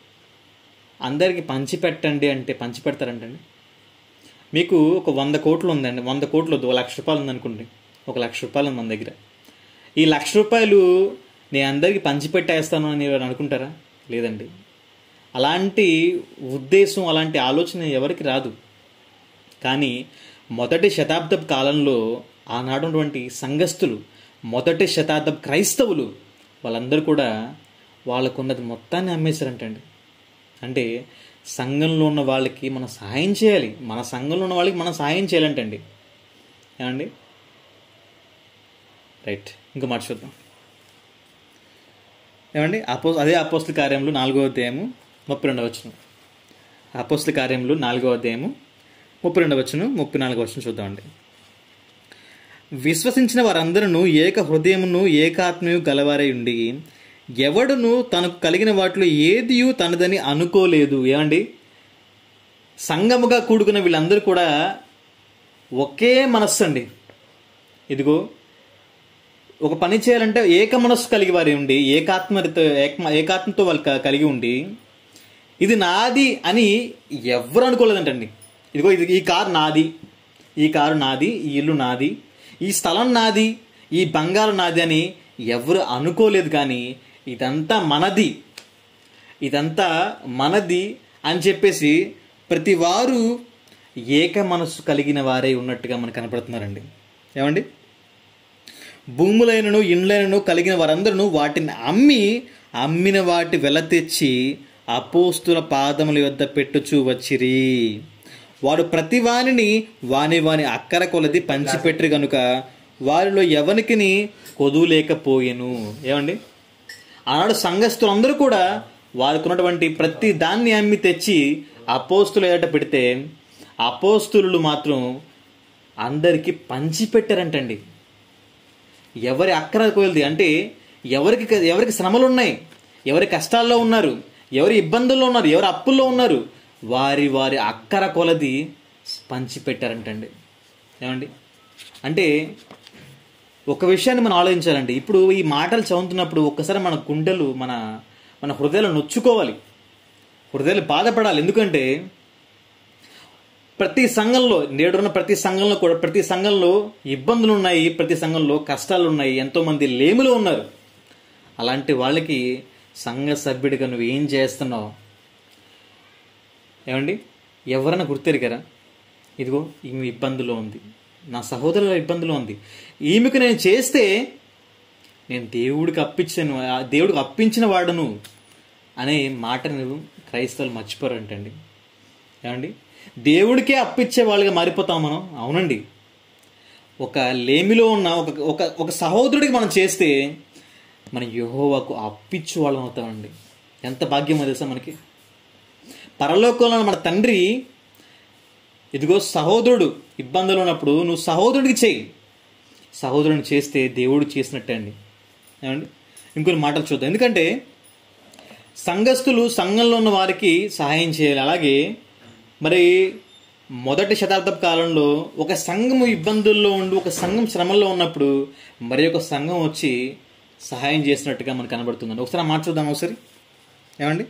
అందరికి పంచి పెట్టండి అంటే పంచి పెడతారంటండి మీకు ఒక వంద కోట్లు ఉందండి వంద కోట్లు వద్దు ఒక లక్ష రూపాయలు ఉందనుకోండి ఒక లక్ష రూపాయలు ఉంది మన దగ్గర ఈ లక్ష రూపాయలు నేను అందరికీ పంచిపెట్టేస్తాను అని ఎవరు అనుకుంటారా లేదండి అలాంటి ఉద్దేశం అలాంటి ఆలోచన ఎవరికి రాదు కానీ మొదటి శతాబ్దపు కాలంలో ఆనాడున్నటువంటి సంఘస్థులు మొదటి శతాబ్దం క్రైస్తవులు వాళ్ళందరూ కూడా వాళ్ళకున్నది మొత్తాన్ని అమ్మేశారంటండి అంటే సంఘంలో ఉన్న వాళ్ళకి మనం సహాయం చేయాలి మన సంఘంలో ఉన్న వాళ్ళకి మనం సహాయం చేయాలంటండి ఏమండి రైట్ ఇంకా మాట చూద్దాం ఏమండి అపో అదే అపోస్తుల కార్యములు నాలుగో అధ్యాయము ముప్పై రెండవ వచనం అపోస్తుల కార్యములు నాలుగో అధ్యాయము ముప్పై రెండవ వచనం ముప్పై నాలుగో వచనం చూద్దామండి విశ్వసించిన వారందరూ ఏక హృదయమును ఏకాత్మయు గలవారై ఉండి ఎవడును తనకు కలిగిన వాటిలో ఏదియు తనదని అనుకోలేదు ఏమండి సంగముగా కూడుకున్న వీళ్ళందరూ కూడా ఒకే మనస్సు అండి ఇదిగో ఒక పని చేయాలంటే ఏక మనస్సు కలిగి వారి ఉండి ఏకాత్మతో ఏక- ఏకాత్మతో వాళ్ళు క- కలిగి ఉండి ఇది నాది అని ఎవరు అనుకోలేదంటండి ఇదిగో ఇది ఈ కారు నాది ఈ కారు నాది ఈ ఇల్లు నాది ఈ స్థలం నాది ఈ బంగారం నాది అని ఎవరు అనుకోలేదు కానీ ఇదంతా మనది ఇదంతా మనది అని చెప్పేసి ప్రతి వారు ఏక మనస్సు కలిగిన వారే ఉన్నట్టుగా మనకు కనపడుతున్నారండి ఏమండి భూములైనను ఇండ్లైనను కలిగిన వారందరూ వాటిని అమ్మి అమ్మిన వాటి వెల తెచ్చి అపోస్తుల పాదముల యొద్ద పెట్టుచూ వచ్చిరి వాడు ప్రతి వానిని వాని వాని అక్కర కొలది పంచిపెట్టరు గనుక వారిలో ఎవనికిని కొదువు లేకపోయెను ఏమండి ఆనాడు సంఘస్థులందరూ కూడా వారికి ఉన్నటువంటి ప్రతి దాన్ని అమ్మి తెచ్చి అపోస్తులు ఎదుట పెడితే అపోస్తులు మాత్రం అందరికీ పంచిపెట్టారంటండి ఎవరి అక్కర కోయలది అంటే ఎవరికి ఎవరికి శ్రమలు ఉన్నాయి ఎవరి కష్టాల్లో ఉన్నారు ఎవరి ఇబ్బందుల్లో ఉన్నారు ఎవరి అప్పుల్లో ఉన్నారు వారి వారి అక్కర కొలది పంచిపెట్టారంటండి ఏమండి అంటే ఒక విషయాన్ని మనం ఆలోచించాలండి ఇప్పుడు ఈ మాటలు చదువుతున్నప్పుడు ఒక్కసారి మన గుండెలు మన మన హృదయాలు నొచ్చుకోవాలి హృదయాలు బాధపడాలి ఎందుకంటే ప్రతి సంఘంలో నేడున్న ప్రతి సంఘంలో కూడా ప్రతి సంఘంలో ఇబ్బందులు ఉన్నాయి ప్రతి సంఘంలో కష్టాలు ఉన్నాయి ఎంతో మంది లేములు ఉన్నారు అలాంటి వాళ్ళకి సంఘ సభ్యుడిగా నువ్వు ఏం చేస్తున్నావు ఏమండి ఎవరైనా గుర్తెరిగారా ఇదిగో ఈమె ఇబ్బందులో ఉంది నా సహోదరుల ఇబ్బందులో ఉంది ఈమెకు నేను చేస్తే నేను దేవుడికి అప్పించాను ఆ దేవుడికి అప్పించిన వాడును అనే మాటను క్రైస్తవులు మర్చిపోరంటండి ఏమండి దేవుడికే అప్పించే వాళ్ళుగా మారిపోతాం మనం అవునండి ఒక లేమిలో ఉన్న ఒక ఒక ఒక సహోదరుడికి మనం చేస్తే మన యహోవాకు అప్పిచ్చు వాళ్ళం అవుతామండి ఎంత భాగ్యమో తెలుసా మనకి పరలోకంలో మన తండ్రి ఇదిగో సహోదరుడు ఇబ్బందులు ఉన్నప్పుడు నువ్వు సహోదరుడికి చెయ్యి సహోదరుని చేస్తే దేవుడు చేసినట్టే అండి ఏమండి ఇంకొన్ని మాటలు చూద్దాం ఎందుకంటే సంఘస్థులు సంఘంలో ఉన్న వారికి సహాయం చేయాలి అలాగే మరి మొదటి శతాబ్దపు కాలంలో ఒక సంఘము ఇబ్బందుల్లో ఉండి ఒక సంఘం శ్రమల్లో ఉన్నప్పుడు మరి ఒక సంఘం వచ్చి సహాయం చేసినట్టుగా మనకు కనబడుతుందండి ఒకసారి ఆ మాట చూద్దాం ఒకసారి ఏమండి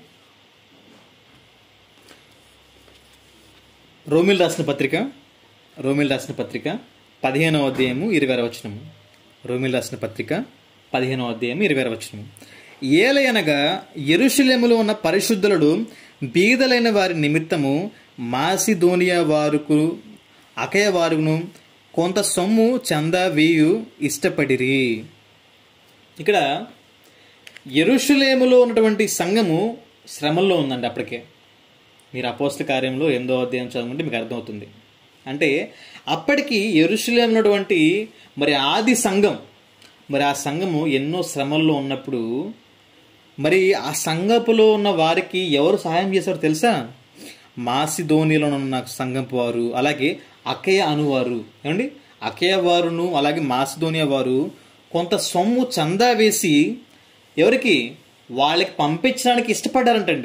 రోమిల్ రాసిన పత్రిక రోమిల్ రాసిన పత్రిక పదిహేనవ అధ్యాయము ఇరవై వచనము రోమిల్ రాసిన పత్రిక పదిహేనవ అధ్యాయము ఇరవై వచనము ఏలయనగా ఎరుషులేములో ఉన్న పరిశుద్ధులుడు బీదలైన వారి నిమిత్తము మాసిదోనియా వారుకు అకయ వారును కొంత సొమ్ము చందా వేయు ఇష్టపడిరి ఇక్కడ ఎరుషులేములో ఉన్నటువంటి సంఘము శ్రమల్లో ఉందండి అప్పటికే మీరు అపోస్త కార్యంలో ఎనిమిదో అధ్యాయం చదువుకుంటే మీకు అర్థమవుతుంది అంటే అప్పటికి ఎరుషులేం ఉన్నటువంటి మరి ఆది సంఘం మరి ఆ సంఘము ఎన్నో శ్రమల్లో ఉన్నప్పుడు మరి ఆ సంఘపులో ఉన్న వారికి ఎవరు సహాయం చేశారో తెలుసా మాసిధోనిలో ఉన్న సంఘపు వారు అలాగే అకయ అనువారు ఏమండి అకయ వారును అలాగే మాసిధోనియా వారు కొంత సొమ్ము చందా వేసి ఎవరికి వాళ్ళకి పంపించడానికి ఇష్టపడ్డారంటండి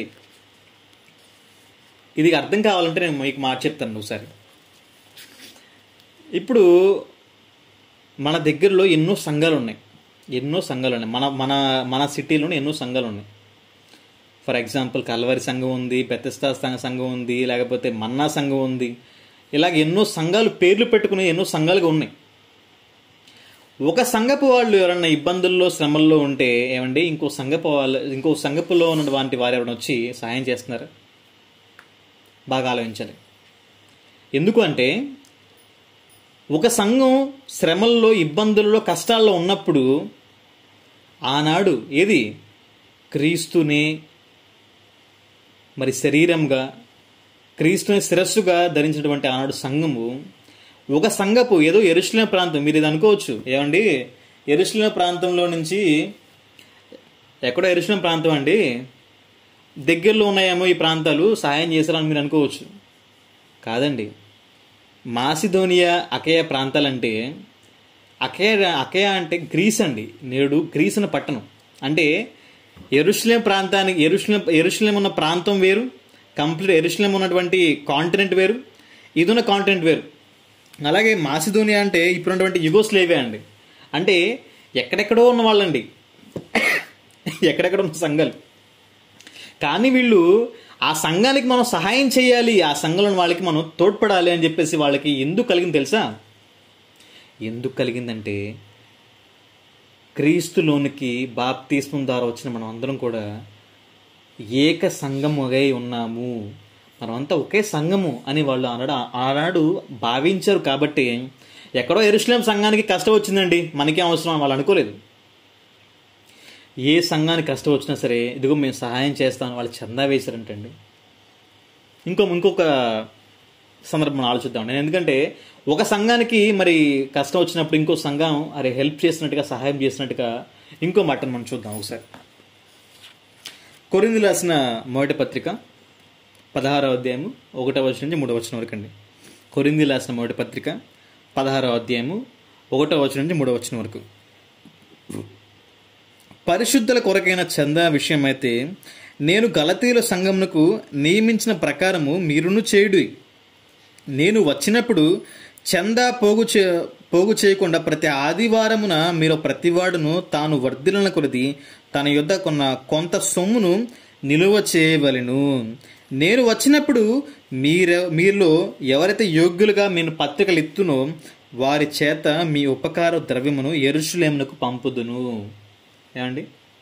ఇది అర్థం కావాలంటే నేను మీకు మాట చెప్తాను ఒకసారి ఇప్పుడు మన దగ్గరలో ఎన్నో సంఘాలు ఉన్నాయి ఎన్నో సంఘాలు ఉన్నాయి మన మన మన సిటీలోనే ఎన్నో సంఘాలు ఉన్నాయి ఫర్ ఎగ్జాంపుల్ కల్వరి సంఘం ఉంది బెత్తస్తా సంఘ సంఘం ఉంది లేకపోతే మన్నా సంఘం ఉంది ఇలాగ ఎన్నో సంఘాలు పేర్లు పెట్టుకుని ఎన్నో సంఘాలుగా ఉన్నాయి ఒక సంఘపు వాళ్ళు ఎవరన్నా ఇబ్బందుల్లో శ్రమల్లో ఉంటే ఏమండి ఇంకో సంఘపు వాళ్ళు ఇంకో సంఘపులో ఉన్నటువంటి వారు ఎవరైనా వచ్చి సహాయం చేస్తున్నారు బాగా ఆలోచించాలి ఎందుకు అంటే ఒక సంఘం శ్రమల్లో ఇబ్బందుల్లో కష్టాల్లో ఉన్నప్పుడు ఆనాడు ఏది క్రీస్తునే మరి శరీరంగా క్రీస్తుని శిరస్సుగా ధరించినటువంటి ఆనాడు సంఘము ఒక సంఘపు ఏదో ఎరుశ్లేం ప్రాంతం మీరు ఇది అనుకోవచ్చు ఏమండి ఎరుశ్లేం ప్రాంతంలో నుంచి ఎక్కడో ఎరుశలేం ప్రాంతం అండి దగ్గరలో ఉన్నాయేమో ఈ ప్రాంతాలు సహాయం చేశారని మీరు అనుకోవచ్చు కాదండి మాసిధోనియా అకయ ప్రాంతాలంటే అకయ అకయ అంటే గ్రీస్ అండి నేడు గ్రీస్ అనే పట్టణం అంటే ఎరుశ్లేం ప్రాంతానికి ఎరుశ్లేం ఎరుశ్లేం ఉన్న ప్రాంతం వేరు కంప్లీట్ ఎరుశ్లేం ఉన్నటువంటి కాంటినెంట్ వేరు ఇది ఉన్న కాంటినెంట్ వేరు అలాగే మాసిధోనియా అంటే ఇప్పుడున్నటువంటి యుగోస్లేవియా అండి అంటే ఎక్కడెక్కడో ఉన్న వాళ్ళండి ఎక్కడెక్కడ ఉన్న సంఘాలు కానీ వీళ్ళు ఆ సంఘానికి మనం సహాయం చేయాలి ఆ సంఘంలోని వాళ్ళకి మనం తోడ్పడాలి అని చెప్పేసి వాళ్ళకి ఎందుకు కలిగింది తెలుసా ఎందుకు కలిగిందంటే క్రీస్తులోనికి బాప్తీస్మం ద్వారా వచ్చిన మనం అందరం కూడా ఏక సంఘముగై ఉన్నాము మనమంతా ఒకే సంఘము అని వాళ్ళు ఆనాడు ఆనాడు భావించారు కాబట్టి ఎక్కడో ఎరుశ్లేం సంఘానికి కష్టం వచ్చిందండి మనకేం అవసరం అని వాళ్ళు అనుకోలేదు ఏ సంఘానికి కష్టం వచ్చినా సరే ఇదిగో మేము సహాయం చేస్తాను వాళ్ళు చందా వేశారంటండి ఇంకో ఇంకొక సందర్భం మనం ఆలోచిద్దాం నేను ఎందుకంటే ఒక సంఘానికి మరి కష్టం వచ్చినప్పుడు ఇంకో సంఘం అరే హెల్ప్ చేసినట్టుగా సహాయం చేసినట్టుగా ఇంకో మాటను మనం చూద్దాం ఒకసారి కొరింది రాసిన మొదటి పత్రిక పదహారవ అధ్యాయము ఒకటవ వచ్చిన నుంచి మూడవ వచ్చిన వరకు అండి కొరింది రాసిన మొదటి పత్రిక పదహారవ అధ్యాయము ఒకటవ వచ్చిన నుంచి మూడవ వచ్చిన వరకు పరిశుద్ధుల కొరకైన చందా విషయమైతే నేను గలతీల సంఘమునకు నియమించిన ప్రకారము మీరును చేయుడి నేను వచ్చినప్పుడు చందా పోగు చే పోగు చేయకుండా ప్రతి ఆదివారమున మీరు ప్రతివాడును తాను వర్ధిలన కొలది తన యొద్ద కొన్న కొంత సొమ్మును నిలువ చేయవలెను నేను వచ్చినప్పుడు మీర మీలో ఎవరైతే యోగ్యులుగా నేను పత్రికలు ఎత్తునో వారి చేత మీ ఉపకార ద్రవ్యమును ఎరుషులేమునకు పంపుదును ఏమండి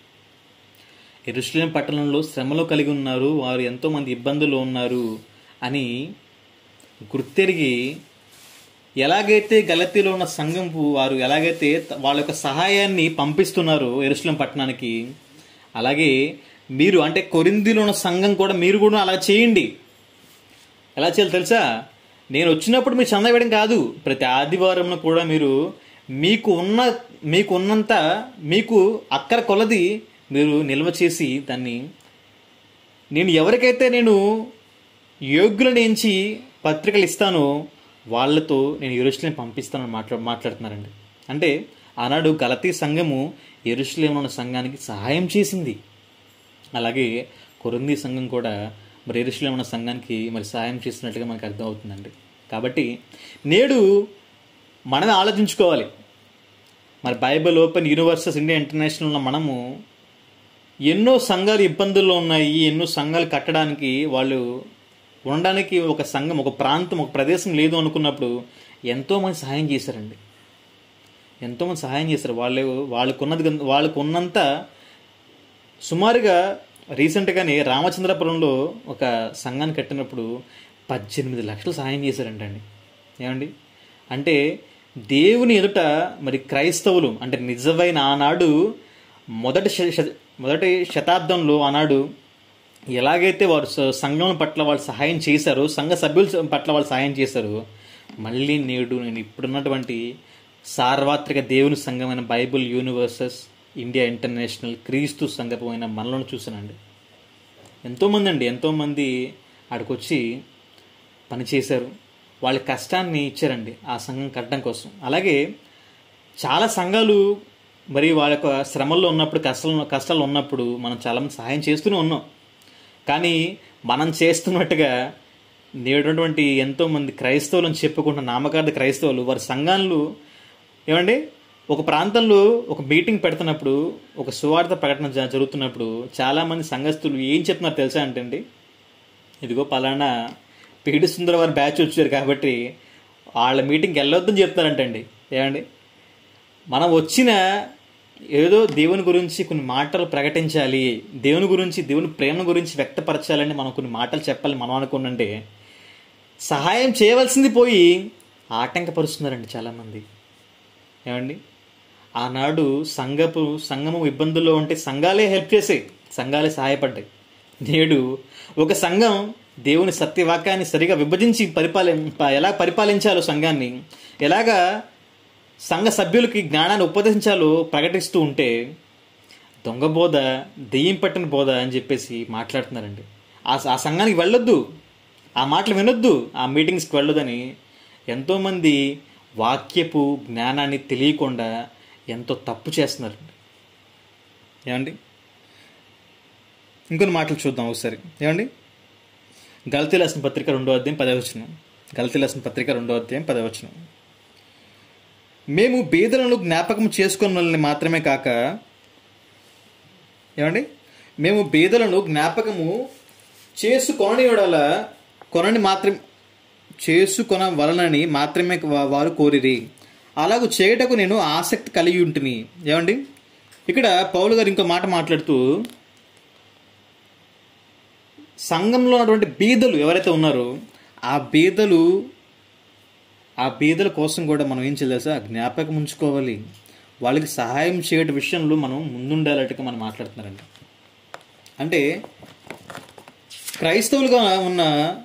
ఎరుషులేం పట్టణంలో శ్రమలో కలిగి ఉన్నారు వారు ఎంతోమంది ఇబ్బందులు ఉన్నారు అని గుర్తెరిగి ఎలాగైతే గలతీలో ఉన్న సంఘంపు వారు ఎలాగైతే త- వాళ్ళ యొక్క సహాయాన్ని పంపిస్తున్నారు ఎరుసలేం పట్టణానికి అలాగే మీరు అంటే కొరిందిలో ఉన్న సంఘం కూడా మీరు కూడా అలా చేయండి ఎలా చేయాలి తెలుసా నేను వచ్చినప్పుడు మీరు చందా వేయడం కాదు ప్రతి ఆదివారం కూడా మీరు మీకు ఉన్న మీకు ఉన్నంత మీకు అక్కర కొలది మీరు నిల్వ చేసి దాన్ని నేను ఎవరికైతే నేను యోగ్యులను ఎంచి పత్రికలు ఇస్తానో వాళ్ళతో నేను ఎరుసలేం పంపిస్తానని మాట్లా మాట్లాడుతున్నారండి అంటే ఆనాడు గలతీ సంఘము ఎరుసలేం ఉన్న సంఘానికి సహాయం చేసింది అలాగే కొరంది సంఘం కూడా మరి ఎరుసలేం ఉన్న సంఘానికి మరి సహాయం చేసినట్లుగా మనకు అర్థమవుతుందండి కాబట్టి నేడు మనమే ఆలోచించుకోవాలి మరి Bible open universes India international ఉన్న మనము ఎన్నో సంఘాలు ఇబ్బందుల్లో ఉన్నాయి ఎన్నో సంఘాలు కట్టడానికి వాళ్ళు ఉండడానికి ఒక సంఘం ఒక ప్రాంతం ఒక ప్రదేశం లేదు అనుకున్నప్పుడు ఎంతోమంది సహాయం చేశారండి ఎంతోమంది సహాయం చేశారు వాళ్ళు వాళ్ళకున్నది గన్- వాళ్ళకున్నంత సుమారుగా రీసెంట్గానే రామచంద్రపురంలో ఒక సంఘాన్ని కట్టినప్పుడు పద్దెనిమిది లక్షలు సహాయం చేశారంటండి ఏమండి అంటే దేవుని ఎదుట మరి క్రైస్తవులు అంటే నిజమైన ఆనాడు మొదటి శ- శ- మొదటి శతాబ్దంలో ఆనాడు ఎలాగైతే వారు స- సంఘం పట్ల వాళ్ళు సహాయం చేశారో సంఘ సభ్యుల పట్ల వాళ్ళు సహాయం చేశారో మళ్ళీ నేడు నేను ఇప్పుడున్నటువంటి సార్వత్రిక దేవుని సంఘమైన బైబిల్ యూనివర్సెస్ ఇండియా ఇంటర్నేషనల్ క్రీస్తు సంఘమైన మనలను చూశానండి ఎంతోమంది అండి ఎంతోమంది ఆడికొచ్చి పనిచేశారు వాళ్ళ కష్టాన్ని ఇచ్చారండి ఆ సంఘం కట్టడం కోసం అలాగే చాలా సంఘాలు మరి వాళ్ళ యొక్క శ్రమల్లో ఉన్నప్పుడు కష్టాలు కష్టాలు ఉన్నప్పుడు మనం చాలామంది సహాయం చేస్తూనే ఉన్నాం కానీ మనం చేస్తున్నట్టుగా నేడున్నటువంటి ఎంతోమంది క్రైస్తవులు అని చెప్పుకుంటున్న నామకార్థ క్రైస్తవులు వారి సంఘాలు ఏమండి ఒక ప్రాంతంలో ఒక మీటింగ్ పెడుతున్నప్పుడు ఒక సువార్త ప్రకటన జ- జరుగుతున్నప్పుడు చాలామంది సంఘస్థులు ఏం చెప్తున్నారు తెలుసా అంటే అండి ఇదిగో పలానా పీడి సుందర వారి బ్యాచ్ వచ్చారు కాబట్టి వాళ్ళ మీటింగ్కి వెళ్ళొద్దని చెప్తారంటండి ఏమండి మనం వచ్చిన ఏదో దేవుని గురించి కొన్ని మాటలు ప్రకటించాలి దేవుని గురించి దేవుని ప్రేమ గురించి వ్యక్తపరచాలని మనం కొన్ని మాటలు చెప్పాలి మనం అనుకున్నంటే సహాయం చేయవలసింది పోయి ఆటంకపరుస్తున్నారండి చాలామంది ఏమండి ఆనాడు సంఘపు సంఘము ఇబ్బందుల్లో ఉంటే సంఘాలే హెల్ప్ చేసాయి సంఘాలే సహాయపడ్డాయి నేడు ఒక సంఘం దేవుని సత్యవాక్యాన్ని సరిగా విభజించి పరిపాలి ఎలా పరిపాలించాలో సంఘాన్ని ఎలాగా సంఘ సభ్యులకి జ్ఞానాన్ని ఉపదేశించాలో ప్రకటిస్తూ ఉంటే దొంగ బోధ దెయ్యం పట్టిన బోధ అని చెప్పేసి మాట్లాడుతున్నారండి ఆ ఆ సంఘానికి వెళ్ళొద్దు ఆ మాటలు వినొద్దు ఆ మీటింగ్స్కి వెళ్ళొద్దని ఎంతోమంది వాక్యపు జ్ఞానాన్ని తెలియకుండా ఎంతో తప్పు చేస్తున్నారండి ఏమండి ఇంకొన్ని మాటలు చూద్దాం ఒకసారి ఏమండి గలతీ రాసిన పత్రిక రెండో అధ్యాయం పదవచనం గలతీ రాసిన పత్రిక రెండో అధ్యాయం పదవచనం మేము బీదలను జ్ఞాపకం చేసుకున్న మాత్రమే కాక ఏమండి మేము బీదలను జ్ఞాపకము చేసుకొని వడల కొనని మాత్రం చేసుకొన వలనని మాత్రమే వా- వారు కోరిరి అలాగూ చేయటకు నేను ఆసక్తి కలిగి ఉంటుని ఏమండి ఇక్కడ పౌలు గారు ఇంకో మాట మాట్లాడుతూ సంఘంలో ఉన్నటువంటి బీదలు ఎవరైతే ఉన్నారో ఆ బీదలు ఆ బీదల కోసం కూడా మనం ఏం చేయాలి తెలుసా జ్ఞాపకం ఉంచుకోవాలి వాళ్ళకి సహాయం చేయడం విషయంలో మనం ముందుండాలట్టుగా మనం మాట్లాడుతున్నారండి అంటే క్రైస్తవులుగా ఉన్న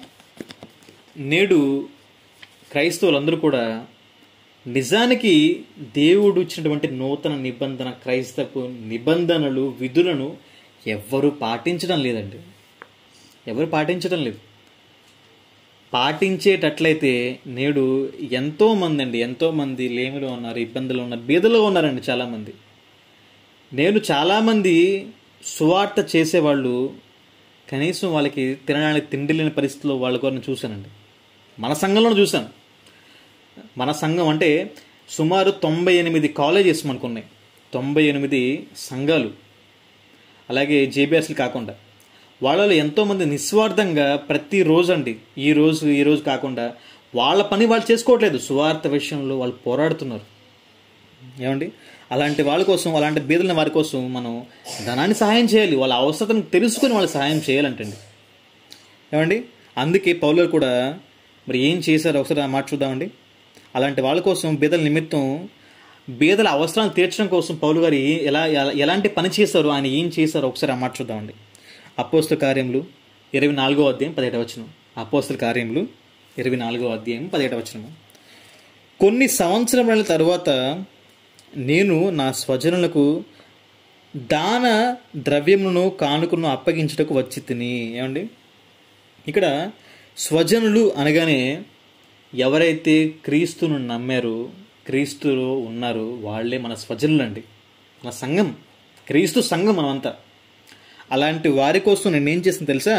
నేడు క్రైస్తవులందరూ కూడా నిజానికి దేవుడు ఇచ్చినటువంటి నూతన నిబంధన క్రైస్తవ నిబంధనలు విధులను ఎవ్వరూ పాటించడం లేదండి ఎవరు పాటించడం లేదు పాటించేటట్లయితే నేడు ఎంతో మంది అండి ఎంతో మంది లేమిలో ఉన్నారు ఇబ్బందులు ఉన్నారు బీదలో ఉన్నారండి చాలామంది నేను చాలామంది సువార్త చేసేవాళ్ళు కనీసం వాళ్ళకి తినడానికి తిండి లేని పరిస్థితిలో వాళ్ళ కూడా చూశానండి మన సంఘంలో చూశాను మన సంఘం అంటే సుమారు తొంభై ఎనిమిది కాలేజెస్ మనకు ఉన్నాయి తొంభై ఎనిమిది సంఘాలు అలాగే జేబీఆర్సీలు కాకుండా వాళ్ళలో ఎంతోమంది నిస్వార్థంగా ప్రతిరోజు అండి ఈ రోజు ఈ రోజు కాకుండా వాళ్ళ పని వాళ్ళు చేసుకోవట్లేదు సువార్త విషయంలో వాళ్ళు పోరాడుతున్నారు ఏమండి అలాంటి వాళ్ళ కోసం అలాంటి బీదల వారి కోసం మనం ధనాన్ని సహాయం చేయాలి వాళ్ళ అవసరతను తెలుసుకొని వాళ్ళకి సహాయం చేయాలంటండి ఏమండి అందుకే పౌలు కూడా మరి ఏం చేశారు ఒకసారి ఆ మాట చూద్దామండి అలాంటి వాళ్ళ కోసం బీదల నిమిత్తం బీదల అవసరాలు తీర్చడం కోసం పౌలు గారు ఏ- ఎలా ఎలా- ఎలాంటి పని చేశారు ఆయన ఏం చేశారు ఒకసారి ఆ మాట చూద్దామండి అపోస్తుల కార్యములు ఇరవై నాలుగో అధ్యాయం పదిహేడవ వచనం అపోస్తుల కార్యములు ఇరవై నాలుగో అధ్యాయం పదిహేడవ వచనము కొన్ని సంవత్సరముల తరువాత నేను నా స్వజనులకు దాన ద్రవ్యమును కానుకను అప్పగించుటకు వచ్చి తిని ఏమండి ఇక్కడ స్వజనులు అనగానే ఎవరైతే క్రీస్తును నమ్మారో క్రీస్తులో ఉన్నారో వాళ్ళే మన స్వజనులు అండి మన సంఘం క్రీస్తు సంఘం మనమంతా అలాంటి వారి కోసం నేను ఏం చేసిన తెలుసా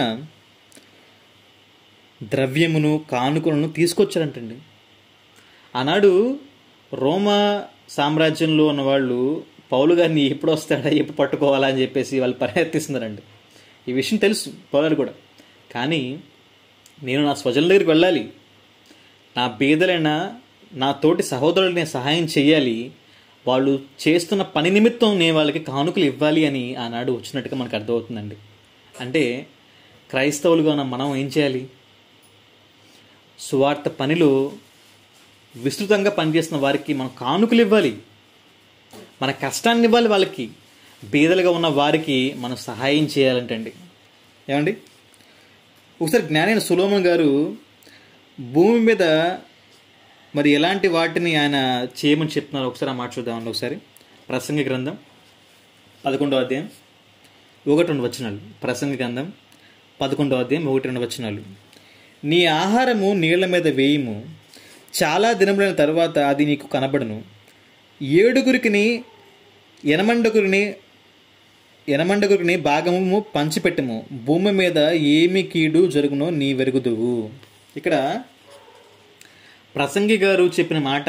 ద్రవ్యమును కానుకలను తీసుకొచ్చారంటండి ఆనాడు రోమా సామ్రాజ్యంలో ఉన్న వాళ్ళు పౌలు గారిని ఎప్పుడు వస్తాడా ఎప్పుడు పట్టుకోవాలా అని చెప్పేసి వాళ్ళు ప్రయత్నిస్తున్నారండి ఈ విషయం తెలుసు పౌలు కూడా కానీ నేను నా స్వజనుల దగ్గరికి వెళ్ళాలి నా బీదలైన నా తోటి సహోదరులు నేను సహాయం చేయాలి వాళ్ళు చేస్తున్న పని నిమిత్తం నేను వాళ్ళకి కానుకలు ఇవ్వాలి అని ఆనాడు వచ్చినట్టుగా మనకు అర్థమవుతుందండి అంటే క్రైస్తవులుగా ఉన్న మనం ఏం చేయాలి సువార్త పనిలో విస్తృతంగా పనిచేస్తున్న వారికి మనం కానుకలు ఇవ్వాలి మన కష్టాన్ని ఇవ్వాలి వాళ్ళకి బీదలుగా ఉన్న వారికి మనం సహాయం చేయాలంటండి ఏమండి ఒకసారి జ్ఞానైన సులోమన్ గారు భూమి మీద మరి ఎలాంటి వాటిని ఆయన చేయమని చెప్తున్నారు ఒకసారి ఆ మాట చూద్దామండి ఒకసారి ప్రసంగి గ్రంథం పదకొండో అధ్యాయం ఒకటి రెండు వచనాలు ప్రసంగి గ్రంథం పదకొండో అధ్యాయం ఒకటి రెండు వచనాలు నీ ఆహారము నీళ్ల మీద వేయము చాలా దినములైన తర్వాత అది నీకు కనబడను ఏడుగురికిని ఎనమండగురిని ఎనమండగురిని భాగము పంచిపెట్టము భూమి మీద ఏమి కీడు జరుగునో నీ వెరుగుదువు ఇక్కడ ప్రసంగి గారు చెప్పిన మాట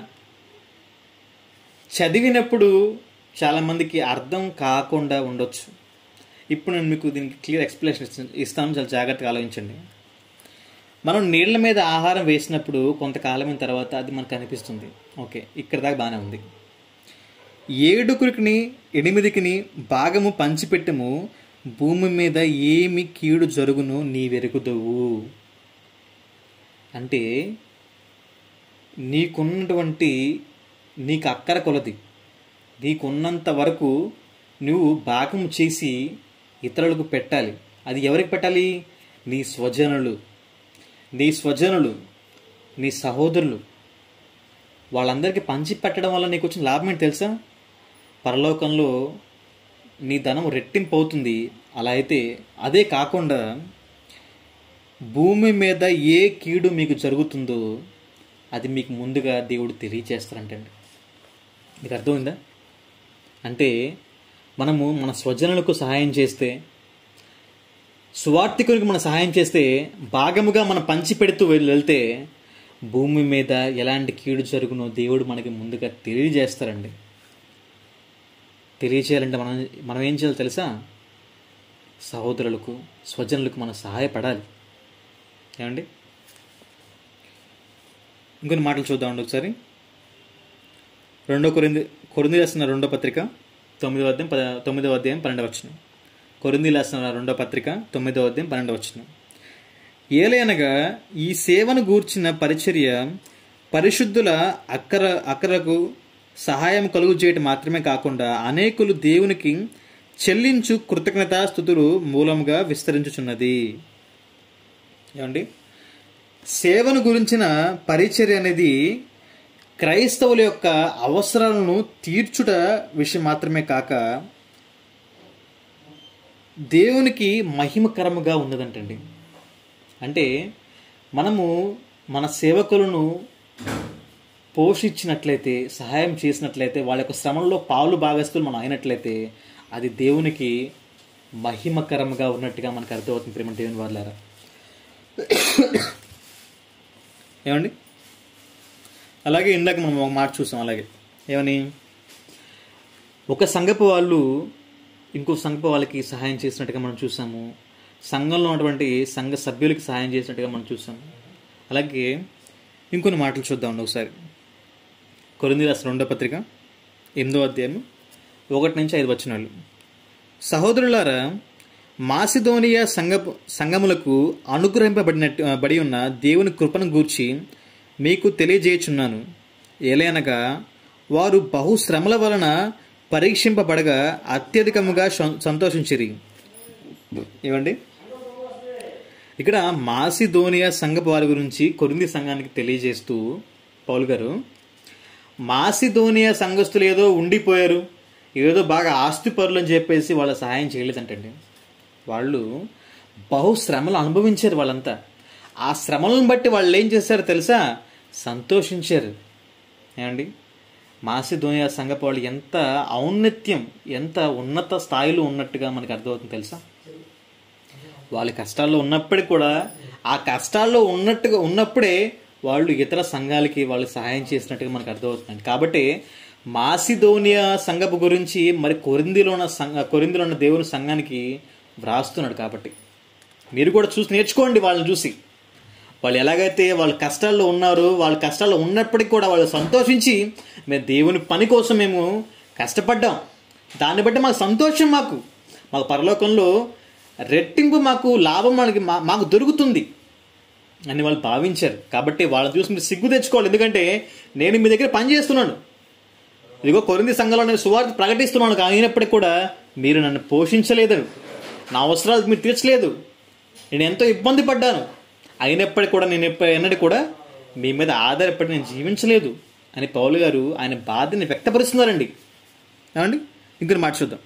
చదివినప్పుడు చాలామందికి అర్థం కాకుండా ఉండొచ్చు ఇప్పుడు నేను మీకు దీనికి క్లియర్ ఎక్స్ప్లెనేషన్ ఇస్తాను ఇస్తాను చాలా జాగ్రత్తగా ఆలోచించండి మనం నీళ్ల మీద ఆహారం వేసినప్పుడు కొంతకాలమైన తర్వాత అది మనకు అనిపిస్తుంది ఓకే ఇక్కడ దాకా బాగానే ఉంది ఏడుగురికి ఎనిమిదికిని భాగము పంచిపెట్టము భూమి మీద ఏమి కీడు జరుగును నీ వెరుగుదవు అంటే నీకున్నటువంటి నీకు అక్కర కొలది నీకున్నంత వరకు నువ్వు భాగం చేసి ఇతరులకు పెట్టాలి అది ఎవరికి పెట్టాలి నీ స్వజనులు నీ స్వజనులు నీ సహోదరులు వాళ్ళందరికీ పంచి పెట్టడం వల్ల నీకు వచ్చిన లాభం ఏంటి తెలుసా పరలోకంలో నీ ధనం రెట్టింపు అవుతుంది అలా అయితే అదే కాకుండా భూమి మీద ఏ కీడు మీకు జరుగుతుందో అది మీకు ముందుగా దేవుడు తెలియచేస్తారంటండి మీకు అర్థమైందా అంటే మనము మన స్వజనులకు సహాయం చేస్తే సువార్థికునికి మనం సహాయం చేస్తే భాగముగా మనం పంచి పెడుతూ వెళ్- వెళ్తే భూమి మీద ఎలాంటి కీడు జరుగునో దేవుడు మనకి ముందుగా తెలియజేస్తారండి తెలియచేయాలంటే మనం మనం ఏం చేయాలో తెలుసా సహోదరులకు స్వజనులకు మనం సహాయపడాలి ఏమండి ఇంకొన్ని మాటలు చూద్దామండి ఒకసారి రెండో కొరింది కొరింది రాసిన రెండో పత్రిక తొమ్మిదవ అధ్యాయం పద తొమ్మిదవ అధ్యాయం పన్నెండవ వచ్చిన కొరింది రాసిన రెండో పత్రిక తొమ్మిదవ అధ్యాయం పన్నెండవ వచ్చిన ఏలయనగా ఈ సేవను గూర్చిన పరిచర్య పరిశుద్ధుల అక్కర అక్కరకు సహాయం కలుగు చేయటం మాత్రమే కాకుండా అనేకులు దేవునికి చెల్లించు కృతజ్ఞతాస్థుతులు మూలంగా విస్తరించుచున్నది ఏమండి సేవను గురించిన పరిచర్య అనేది క్రైస్తవుల యొక్క అవసరాలను తీర్చుట విషయం మాత్రమే కాక దేవునికి మహిమకరముగా ఉన్నదంటండి అంటే మనము మన సేవకులను పోషించినట్లయితే సహాయం చేసినట్లయితే వాళ్ళ యొక్క శ్రమంలో పాలు భాగస్తులు మనం అయినట్లయితే అది దేవునికి మహిమకరంగా ఉన్నట్టుగా మనకు అర్థమవుతుంది ప్రేమ దేవుని వాళ్ళారా ఏమండి అలాగే ఇందాక మనం ఒక మాట చూసాం అలాగే ఏమని ఒక సంఘపు వాళ్ళు ఇంకో సంఘపు వాళ్ళకి సహాయం చేసినట్టుగా మనం చూసాము సంఘంలో ఉన్నటువంటి సంఘ సభ్యులకి సహాయం చేసినట్టుగా మనం చూసాము అలాగే ఇంకొన్ని మాటలు చూద్దామండి ఒకసారి కొరింది రాసిన రెండో పత్రిక ఎనిమిదో అధ్యాయం ఒకటి నుంచి ఐదు వచనాలు సహోదరులారా మాసిదోనియా సంఘపు సంఘములకు అనుగ్రహింపబడినట్టు బడి ఉన్న దేవుని కృపను గూర్చి మీకు తెలియజేయుచున్నాను ఏలైనగా వారు బహుశ్రమల వలన పరీక్షింపబడగా అత్యధికముగా సం- సంతోషించిరి ఏమండి ఇక్కడ మాసిదోనియా సంఘపు వారి గురించి కొరింది సంఘానికి తెలియజేస్తూ పౌల్ గారు మాసిదోనియా సంఘస్థులు ఏదో ఉండిపోయారు ఏదో బాగా ఆస్తి పరులు అని చెప్పేసి వాళ్ళ సహాయం చేయలేదంటండి వాళ్ళు బహు శ్రమలు అనుభవించారు వాళ్ళంతా ఆ శ్రమలను బట్టి వాళ్ళు ఏం చేశారో తెలుసా సంతోషించారు ఏమండి మాసిదోనియా సంఘపు వాళ్ళు ఎంత ఔన్నత్యం ఎంత ఉన్నత స్థాయిలో ఉన్నట్టుగా మనకు అర్థమవుతుంది తెలుసా వాళ్ళ కష్టాల్లో ఉన్నప్పటికీ కూడా ఆ కష్టాల్లో ఉన్నట్టుగా ఉన్నప్పుడే వాళ్ళు ఇతర సంఘాలకి వాళ్ళు సహాయం చేసినట్టుగా మనకు అర్థమవుతుంది కాబట్టి మాసిదోనియా సంఘపు గురించి మరి కొరిందిలో ఉన్న సంఘ కొరిందిలో ఉన్న దేవుని సంఘానికి వ్రాస్తున్నాడు కాబట్టి మీరు కూడా చూసి నేర్చుకోండి వాళ్ళని చూసి వాళ్ళు ఎలాగైతే వాళ్ళ కష్టాల్లో ఉన్నారో వాళ్ళ కష్టాల్లో ఉన్నప్పటికీ కూడా వాళ్ళు సంతోషించి మేము దేవుని పని కోసం మేము కష్టపడ్డాం దాన్ని బట్టి మాకు సంతోషం మాకు మాకు పరలోకంలో రెట్టింపు మాకు లాభం మనకి మా- మాకు దొరుకుతుంది అని వాళ్ళు భావించారు కాబట్టి వాళ్ళని చూసి మీరు సిగ్గు తెచ్చుకోవాలి ఎందుకంటే నేను మీ దగ్గర పని చేస్తున్నాను ఇదిగో కొరింది సంఘంలో నేను సువార్త ప్రకటిస్తున్నాను కానీ అయినప్పటికీ కూడా మీరు నన్ను పోషించలేదు నా అవసరాలు మీరు తీర్చలేదు నేను ఎంతో ఇబ్బంది పడ్డాను అయినప్పటికీ కూడా నేను ఎప్ప ఎన్నడూ కూడా మీ మీద ఆధారపడి నేను జీవించలేదు అని పౌలు గారు ఆయన బాధని వ్యక్తపరుస్తున్నారండి ఏమండి ఇంకొక మాట చూద్దాం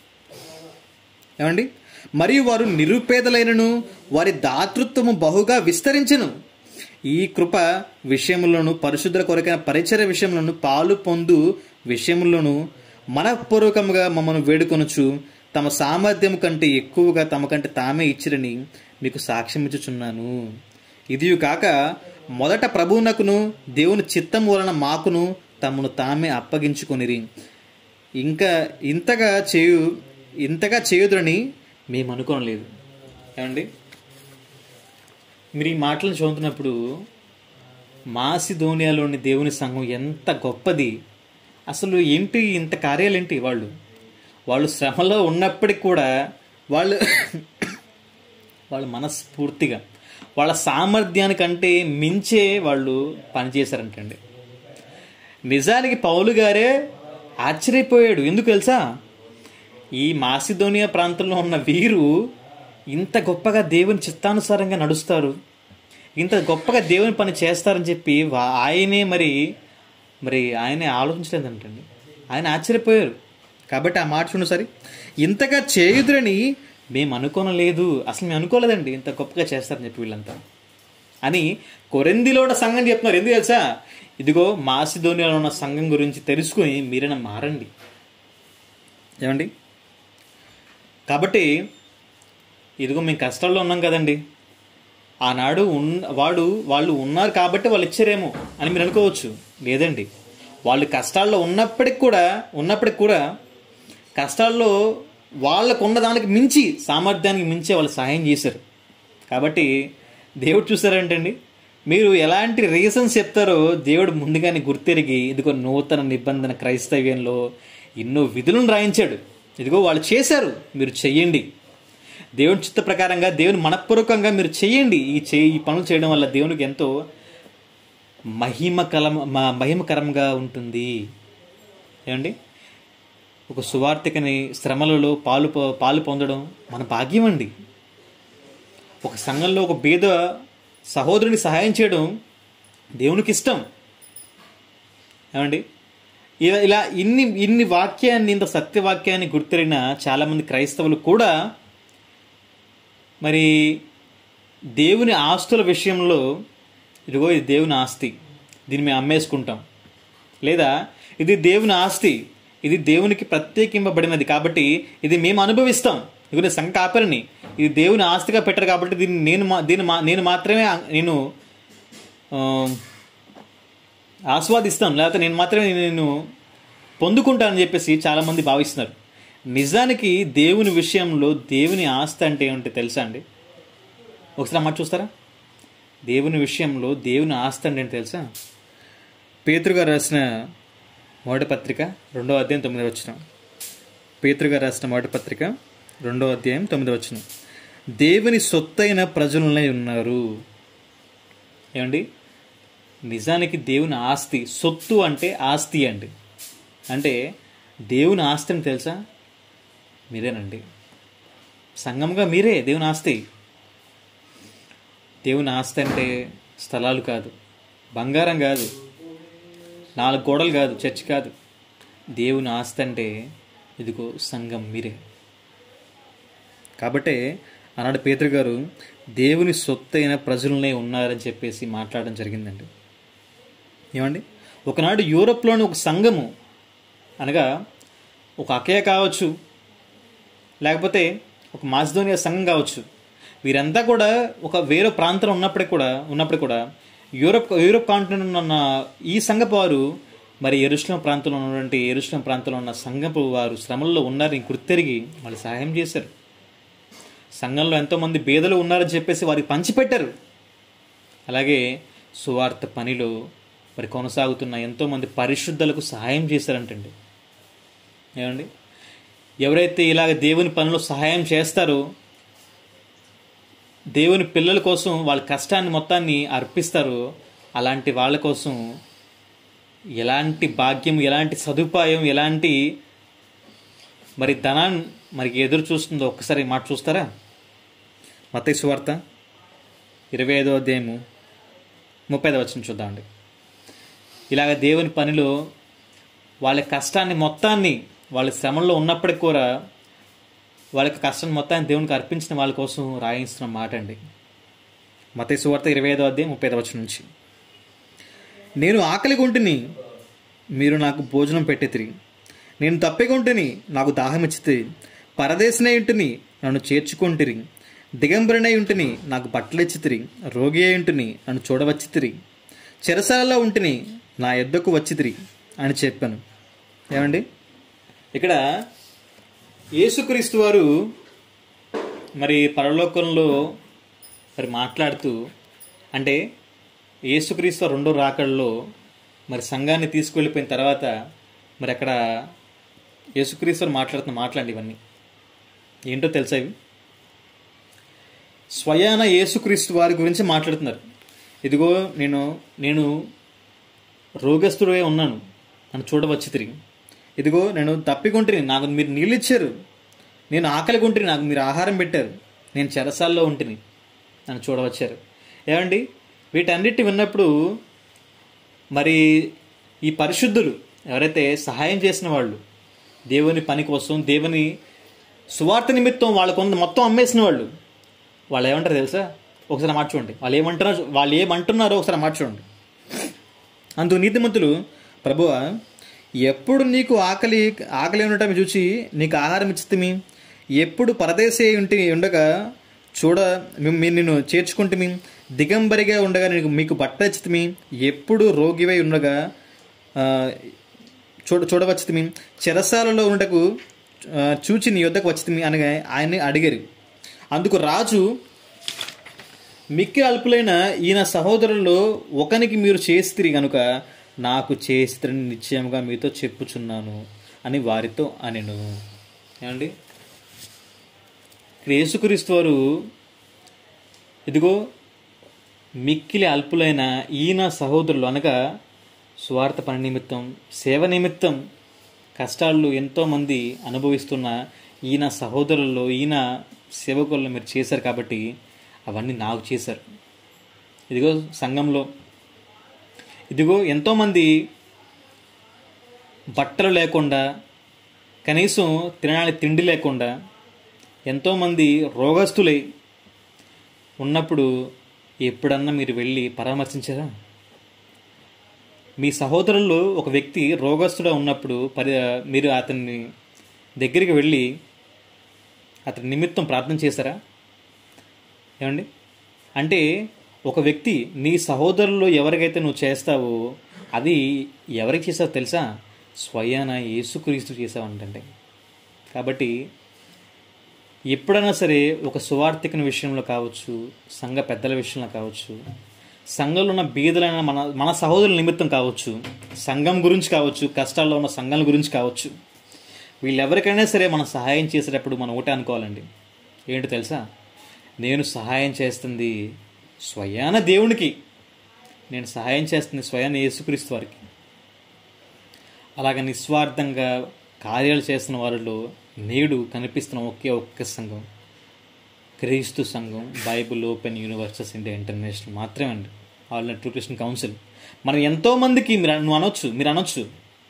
ఏమండి మరియు వారు నిరుపేదలైనను వారి దాతృత్వము బహుగా విస్తరించెను ఈ కృప విషయంలోను పరిశుద్ధుల కొరకైన పరిచయ విషయంలోను పాలు పొందు విషయంలోను మనఃపూర్వకముగా మమ్మను వేడుకొనుచు తమ సామర్థ్యం కంటే ఎక్కువగా తమ కంటే తామే ఇచ్చిరని మీకు సాక్ష్యం ఇచ్చుచున్నాను ఇది కాక మొదట ప్రభువునకును దేవుని చిత్తం వలన మాకును తమను తామే అప్పగించుకొనిరి ఇంకా ఇంతగా చేయు ఇంతగా చేయుదురని మేము అనుకోనలేదు ఏమండి మీరు ఈ మాటలను చదువుతున్నప్పుడు మాసిధోనియాలోని దేవుని సంఘం ఎంత గొప్పది అసలు ఏంటి ఇంత కార్యాలేంటి వాళ్ళు వాళ్ళు శ్రమలో ఉన్నప్పటికి కూడా వాళ్ళు వాళ్ళు మనస్ఫూర్తిగా వాళ్ళ సామర్థ్యానికంటే మించే వాళ్ళు పనిచేశారంటండి నిజానికి పౌలు గారే ఆశ్చర్యపోయాడు ఎందుకు తెలుసా ఈ మాసిదోనియా ప్రాంతంలో ఉన్న వీరు ఇంత గొప్పగా దేవుని చిత్తానుసారంగా నడుస్తారు ఇంత గొప్పగా దేవుని పని చేస్తారని చెప్పి వా- ఆయనే మరి మరి ఆయనే ఆలోచించలేదంటండి ఆయన ఆశ్చర్యపోయారు కాబట్టి ఆ మాట చూడండి సరి ఇంతగా చేయుదురని మేము అనుకోనలేదు అసలు మేము అనుకోలేదండి ఇంత గొప్పగా చేస్తారని చెప్పి వీళ్ళంతా అని కొరిందిలో ఉన్న సంఘం చెప్తున్నారు ఎందుకు తెలుసా ఇదిగో మాసిధోనియాలో ఉన్న సంఘం గురించి తెలుసుకుని మీరైనా మారండి ఏమండి కాబట్టి ఇదిగో మేము కష్టాల్లో ఉన్నాం కదండి ఆనాడు ఉన్ వాడు వాళ్ళు ఉన్నారు కాబట్టి వాళ్ళు ఇచ్చారేమో అని మీరు అనుకోవచ్చు లేదండి వాళ్ళు కష్టాల్లో ఉన్నప్పటికి కూడా ఉన్నప్పటికి కూడా కష్టాల్లో వాళ్ళకు ఉన్న దానికి మించి సామర్థ్యానికి మించి వాళ్ళు సహాయం చేశారు కాబట్టి దేవుడు చూసారంటండి మీరు ఎలాంటి రీజన్స్ చెప్తారో దేవుడు ముందుగానే గుర్తెరిగి ఇదిగో నూతన నిబంధన క్రైస్తవ్యంలో ఎన్నో విధులను రాయించాడు ఇదిగో వాళ్ళు చేశారు మీరు చెయ్యండి దేవుని చిత్త ప్రకారంగా దేవుని మనపూర్వకంగా మీరు చేయండి ఈ చే ఈ పనులు చేయడం వల్ల దేవునికి ఎంతో మహిమకలం మ- మహిమకరంగా ఉంటుంది ఏమండి ఒక సువార్తికని శ్రమలలో పాలు పొ- పాలు పొందడం మన భాగ్యం అండి ఒక సంఘంలో ఒక బీద సహోదరుని సహాయం చేయడం దేవునికి ఇష్టం ఏమండి ఇలా ఇలా ఇన్ని ఇన్ని వాక్యాన్ని ఇంత సత్యవాక్యాన్ని గుర్తెరిగిన చాలామంది క్రైస్తవులు కూడా మరి దేవుని ఆస్తుల విషయంలో ఇదిగో ఇది దేవుని ఆస్తి దీన్ని మేము అమ్మేసుకుంటాం లేదా ఇది దేవుని ఆస్తి ఇది దేవునికి ప్రత్యేకింపబడినది కాబట్టి ఇది మేము అనుభవిస్తాం ఇదిగో నేను సంఘ కాపరిని ఇది దేవుని ఆస్తిగా పెట్టరు కాబట్టి దీన్ని నేను మా దీన్ని మా నేను మాత్రమే ఆ- నేను ఆ, ఆస్వాదిస్తాను లేకపోతే నేను మాత్రమే నేను పొందుకుంటానని చెప్పేసి చాలామంది భావిస్తున్నారు నిజానికి దేవుని విషయంలో దేవుని ఆస్తి అంటే ఏమిటి తెలుసా అండి ఒకసారి అమ్మ చూస్తారా దేవుని విషయంలో దేవుని ఆస్తి అంటే ఏంటి తెలుసా పేతురు గారు రాసిన మొదటి పత్రిక రెండో అధ్యాయం తొమ్మిది వచ్చిన పేతురు గారు రాసిన మొదటి పత్రిక రెండో అధ్యాయం తొమ్మిది వచ్చిన దేవుని సొత్తైన ప్రజలనే ఉన్నారు ఏమండి నిజానికి దేవుని ఆస్తి సొత్తు అంటే ఆస్తి అండి అంటే దేవుని ఆస్తి అని తెలుసా మీరేనండి సంఘంగా మీరే దేవుని ఆస్తి దేవుని ఆస్తి అంటే స్థలాలు కాదు బంగారం కాదు నాలుగు గోడలు కాదు చర్చ్ కాదు దేవుని ఆస్తి అంటే ఇదిగో సంఘం మీరే కాబట్టే ఆనాడు పేతురు గారు దేవుని సొత్తైన ప్రజలనే ఉన్నారని చెప్పేసి మాట్లాడడం జరిగిందండి ఏమండి ఒకనాడు యూరోప్లోని ఒక సంఘము అనగా ఒక అకయ కావచ్చు లేకపోతే ఒక మాసిదోనియా సంఘం కావచ్చు వీరంతా కూడా ఒక వేరే ప్రాంతంలో ఉన్నప్పటికీ కూడా ఉన్నప్పుడు కూడా యూరోప్ యూరోప్ కాంటినెంట్ ఉన్న ఈ సంఘపు వారు మరి ఎరుశ్లం ప్రాంతంలో ఉన్నటువంటి ఎరుశ్లం ప్రాంతంలో ఉన్న సంఘపు వారు శ్రమల్లో ఉన్నారని గుర్తెరిగి వాళ్ళు సహాయం చేశారు సంఘంలో ఎంతోమంది బేదలు ఉన్నారని చెప్పేసి వారికి పంచిపెట్టారు అలాగే సువార్త పనిలో మరి కొనసాగుతున్న ఎంతోమంది పరిశుద్ధులకు సహాయం చేశారంటండి ఏమండి ఎవరైతే ఇలాగ దేవుని పనిలో సహాయం చేస్తారో దేవుని పిల్లల కోసం వాళ్ళ కష్టాన్ని మొత్తాన్ని అర్పిస్తారో అలాంటి వాళ్ళ కోసం ఎలాంటి భాగ్యం ఎలాంటి సదుపాయం ఎలాంటి మరి ధనాన్ని మరి ఎదురు చూస్తుందో ఒక్కసారి మాట చూస్తారా మత్తయి సువార్త ఇరవై ఐదో అధ్యాయము ముప్పై ఐదో వచ్చిన చూద్దామండి ఇలాగ దేవుని పనిలో వాళ్ళ కష్టాన్ని మొత్తాన్ని వాళ్ళ శ్రమంలో ఉన్నప్పటికి కూడా వాళ్ళకి కష్టాన్ని మొత్తాన్ని దేవునికి అర్పించిన వాళ్ళ కోసం రాయిస్తున్న మాట అండి మతయి సువార్త ఇరవై ఐదో అధ్యాయం ముప్పై ఐదో వచ్చిన నుంచి నేను ఆకలి గుంటిని మీరు నాకు భోజనం పెట్టితిరి నేను తప్పికొంటిని నాకు దాహం ఇచ్చితిరి పరదేశనే ఇంటిని నన్ను చేర్చుకొంటిరి దిగంబరినై ఉంటిని నాకు బట్టలు ఇచ్చితిరి రోగి అయి ఉంటిని నన్ను చూడవచ్చితిరి చెరసాలలో ఉంటిని నా ఎద్దకు వచ్చితిరి అని చెప్పాను ఏమండి ఇక్కడ యేసుక్రీస్తు వారు మరి పరలోకంలో మరి మాట్లాడుతూ అంటే యేసుక్రీస్తు వారు రెండో రాకడలో మరి సంఘాన్ని తీసుకెళ్ళిపోయిన తర్వాత మరి అక్కడ యేసుక్రీస్తు వారు మాట్లాడుతున్న మాట్లాడి ఇవన్నీ ఏంటో తెలుసా ఇవి స్వయాన యేసుక్రీస్తు వారి గురించి మాట్లాడుతున్నారు ఇదిగో నేను నేను రోగస్తుడే ఉన్నాను నన్ను చూడవచ్చి తిరిగి ఇదిగో నేను తప్పికొంటిని నాకు మీరు నీళ్ళు ఇచ్చారు నేను ఆకలి కొంటిని నాకు మీరు ఆహారం పెట్టారు నేను చెరసాల్లో ఉంటిని నన్ను చూడవచ్చారు ఏమండి వీటన్నిటి విన్నప్పుడు మరి ఈ పరిశుద్ధులు ఎవరైతే సహాయం చేసిన వాళ్ళు దేవుని పని కోసం దేవుని సువార్త నిమిత్తం వాళ్ళ కొంత మొత్తం అమ్మేసిన వాళ్ళు వాళ్ళు ఏమంటారు తెలుసా ఒకసారి మాట చూడండి వాళ్ళు ఏమంటున్నారు వాళ్ళు ఏమంటున్నారో ఒకసారి మాట చూడండి అందుకు నీతిమంతులు ప్రభువ ఎప్పుడు నీకు ఆకలి ఆకలి ఉండటం చూచి నీకు ఆహారం ఇచ్చితిమి ఎప్పుడు పరదేశే ఉంటి ఉండగా చూడ మేము- మీరు నిన్ను చేర్చుకుంటుమి దిగంబరిగా ఉండగా నీకు మీకు బట్ట ఇచ్చితిమి ఎప్పుడు రోగివై ఉండగా ఆ, చూడ చూడవచ్చితిమి చెరసాలలో ఉండకు ఆ, చూచి నీ యొద్దకు వచ్చితిమి అనగా ఆయన్ని అడిగారు అందుకు రాజు మిక్కి అల్పులైన ఈయన సహోదరుల్లో ఒకనికి మీరు చేస్తిరి గనుక నాకు చేస్త్రని నిశ్చయముగా మీతో చెప్పుచున్నాను అని వారితో అనెను ఏమండి ఇక్కడ యేసుక్రీస్తు వారు ఇదిగో మిక్కిలి అల్పులైన ఈయన సహోదరులు అనగా స్వార్థ పని నిమిత్తం సేవ నిమిత్తం కష్టాలు ఎంతోమంది అనుభవిస్తున్న ఈయన సహోదరుల్లో ఈయన సేవకుల్లో మీరు చేశారు కాబట్టి అవన్నీ నాకు చేశారు ఇదిగో సంఘంలో ఇదిగో ఎంతోమంది బట్టలు లేకుండా కనీసం తినడానికి తిండి లేకుండా ఎంతోమంది రోగస్తులై ఉన్నప్పుడు ఎప్పుడన్నా మీరు వెళ్ళి పరామర్శించారా మీ సహోదరుల్లో ఒక వ్యక్తి రోగస్తుడా ఉన్నప్పుడు పరి మీరు అతన్ని దగ్గరికి వెళ్ళి అతని నిమిత్తం ప్రార్థన చేశారా ఏమండి అంటే ఒక వ్యక్తి నీ సహోదరుల్లో ఎవరికైతే నువ్వు చేస్తావో అది ఎవరికి చేసావో తెలుసా స్వయాన యేసుక్రీస్తు చేసావంటే కాబట్టి ఎప్పుడైనా సరే ఒక సువార్థికుని విషయంలో కావచ్చు సంఘ పెద్దల విషయంలో కావచ్చు సంఘంలో ఉన్న బీదలైన మన మన సహోదరుల నిమిత్తం కావచ్చు సంఘం గురించి కావచ్చు కష్టాల్లో ఉన్న సంఘాల గురించి కావచ్చు వీళ్ళెవరికైనా సరే మనం సహాయం చేసేటప్పుడు మనం ఒకటే అనుకోవాలండి ఏంటి తెలుసా నేను సహాయం చేస్తుంది స్వయాన దేవునికి నేను సహాయం చేస్తుంది స్వయాన యేసుక్రీస్తు వారికి అలాగ నిస్వార్థంగా కార్యాలు చేస్తున్న వారిలో నేడు కనిపిస్తున్న ఒకే ఒక్క సంఘం క్రీస్తు సంఘం Bible open universes India international మాత్రమే అండి ఆల్ ట్రూ క్రిస్టియన్ కౌన్సిల్ మనం ఎంతోమందికి మీరు నువ్వు అనొచ్చు మీరు అనొచ్చు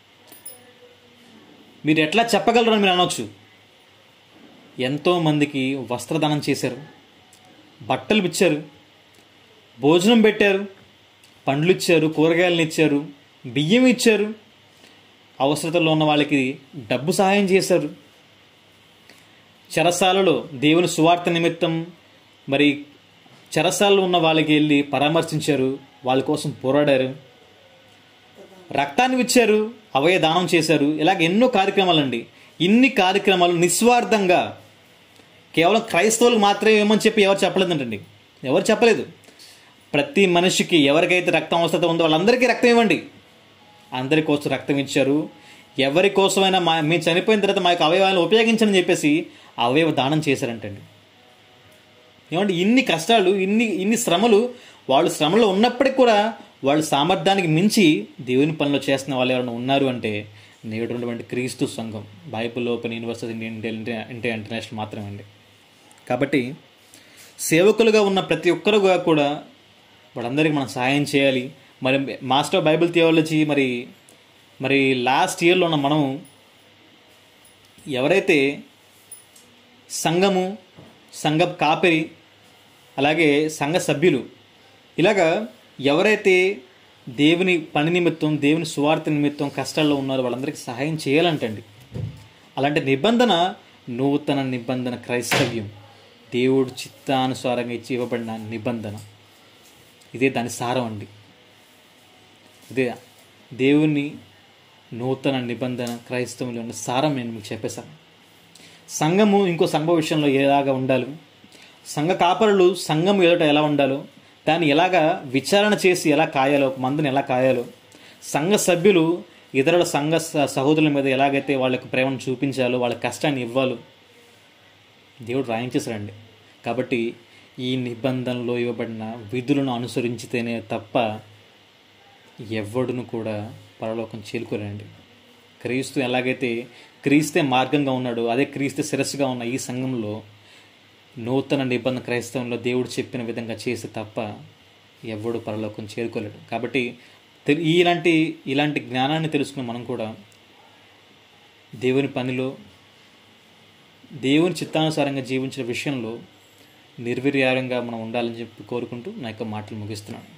మీరు ఎట్లా చెప్పగలరు అని మీరు అనొచ్చు ఎంతోమందికి వస్త్రదానం చేశారు బట్టలు ఇచ్చారు భోజనం పెట్టారు పండ్లు ఇచ్చారు కూరగాయలను ఇచ్చారు బియ్యం ఇచ్చారు అవసరతలో ఉన్న వాళ్ళకి డబ్బు సహాయం చేశారు చెరసాలలో దేవుని సువార్త నిమిత్తం మరి చెరసాలలో ఉన్న వాళ్ళకి వెళ్ళి పరామర్శించారు వాళ్ళ కోసం పోరాడారు రక్తాన్ని ఇచ్చారు అవయ దానం చేశారు ఇలాగ ఎన్నో కార్యక్రమాలండి ఇన్ని కార్యక్రమాలు నిస్వార్థంగా కేవలం క్రైస్తవులకు మాత్రమే ఏమని చెప్పి ఎవరు చెప్పలేదంటండి ఎవరు చెప్పలేదు ప్రతి మనిషికి ఎవరికైతే రక్తం అవసరం ఉందో వాళ్ళందరికీ రక్తం ఇవ్వండి అందరి కోసం రక్తం ఇచ్చారు ఎవరి కోసమైనా మా మేము చనిపోయిన తర్వాత మా యొక్క అవయవాలను ఉపయోగించని చెప్పేసి అవయవ దానం చేశారంటండి ఏమంటే ఇన్ని కష్టాలు ఇన్ని ఇన్ని శ్రమలు వాళ్ళు శ్రమలో ఉన్నప్పటికీ కూడా వాళ్ళ సామర్థ్యానికి మించి దేవుని పనిలో చేస్తున్న వాళ్ళు ఎవరైనా ఉన్నారు అంటే నేడు ఉన్నటువంటి క్రీస్తు సంఘం Bible open university Indian India international మాత్రమే అండి కాబట్టి సేవకులుగా ఉన్న ప్రతి ఒక్కరుగా కూడా వాళ్ళందరికీ మనం సహాయం చేయాలి మరి మాస్టర్ బైబిల్ థియాలజీ మరి మరి లాస్ట్ ఇయర్లో ఉన్న మనం ఎవరైతే సంఘము సంఘ కాపరి అలాగే సంఘ సభ్యులు ఇలాగా ఎవరైతే దేవుని పని నిమిత్తం దేవుని సువార్త నిమిత్తం కష్టాల్లో ఉన్నారో వాళ్ళందరికీ సహాయం చేయాలంటండి అలాంటి నిబంధన నూతన నిబంధన క్రైస్తవ్యం దేవుడు చిత్తానుసారంగా ఇచ్చి ఇవ్వబడిన నిబంధన ఇదే దాని సారం అండి ఇదే దేవుని నూతన నిబంధన క్రైస్తవంలో ఉన్న సారం నేను మీకు చెప్పేశాను సంఘము ఇంకో సంఘ విషయంలో ఎలాగా ఉండాలి సంఘ కాపరులు సంఘం ఎదుట ఎలా ఉండాలో దాన్ని ఎలాగా విచారణ చేసి ఎలా కాయాలో ఒక మందుని ఎలా కాయాలో సంఘ సభ్యులు ఇతరుల సంఘ స- సహోదరుల మీద ఎలాగైతే వాళ్ళకి ప్రేమను చూపించాలో వాళ్ళ కష్టాన్ని ఇవ్వాలో దేవుడు రాయించేశాడండి కాబట్టి ఈ నిబంధనలో ఇవ్వబడిన విధులను అనుసరించితేనే తప్ప ఎవ్వడును కూడా పరలోకం చేరుకోలేండి క్రీస్తు ఎలాగైతే క్రీస్తే మార్గంగా ఉన్నాడో అదే క్రీస్తు శిరస్సుగా ఉన్న ఈ సంఘంలో నూతన నిబంధన క్రైస్తవంలో దేవుడు చెప్పిన విధంగా చేస్తే తప్ప ఎవ్వడు పరలోకం చేరుకోలేడు కాబట్టి తె- ఇలాంటి ఇలాంటి జ్ఞానాన్ని తెలుసుకుని మనం కూడా దేవుని పనిలో దేవుని చిత్తానుసారంగా జీవించిన విషయంలో నిర్వీర్యారంగా మనం ఉండాలని చెప్పి కోరుకుంటూ నా యొక్క మాటలు ముగిస్తున్నాను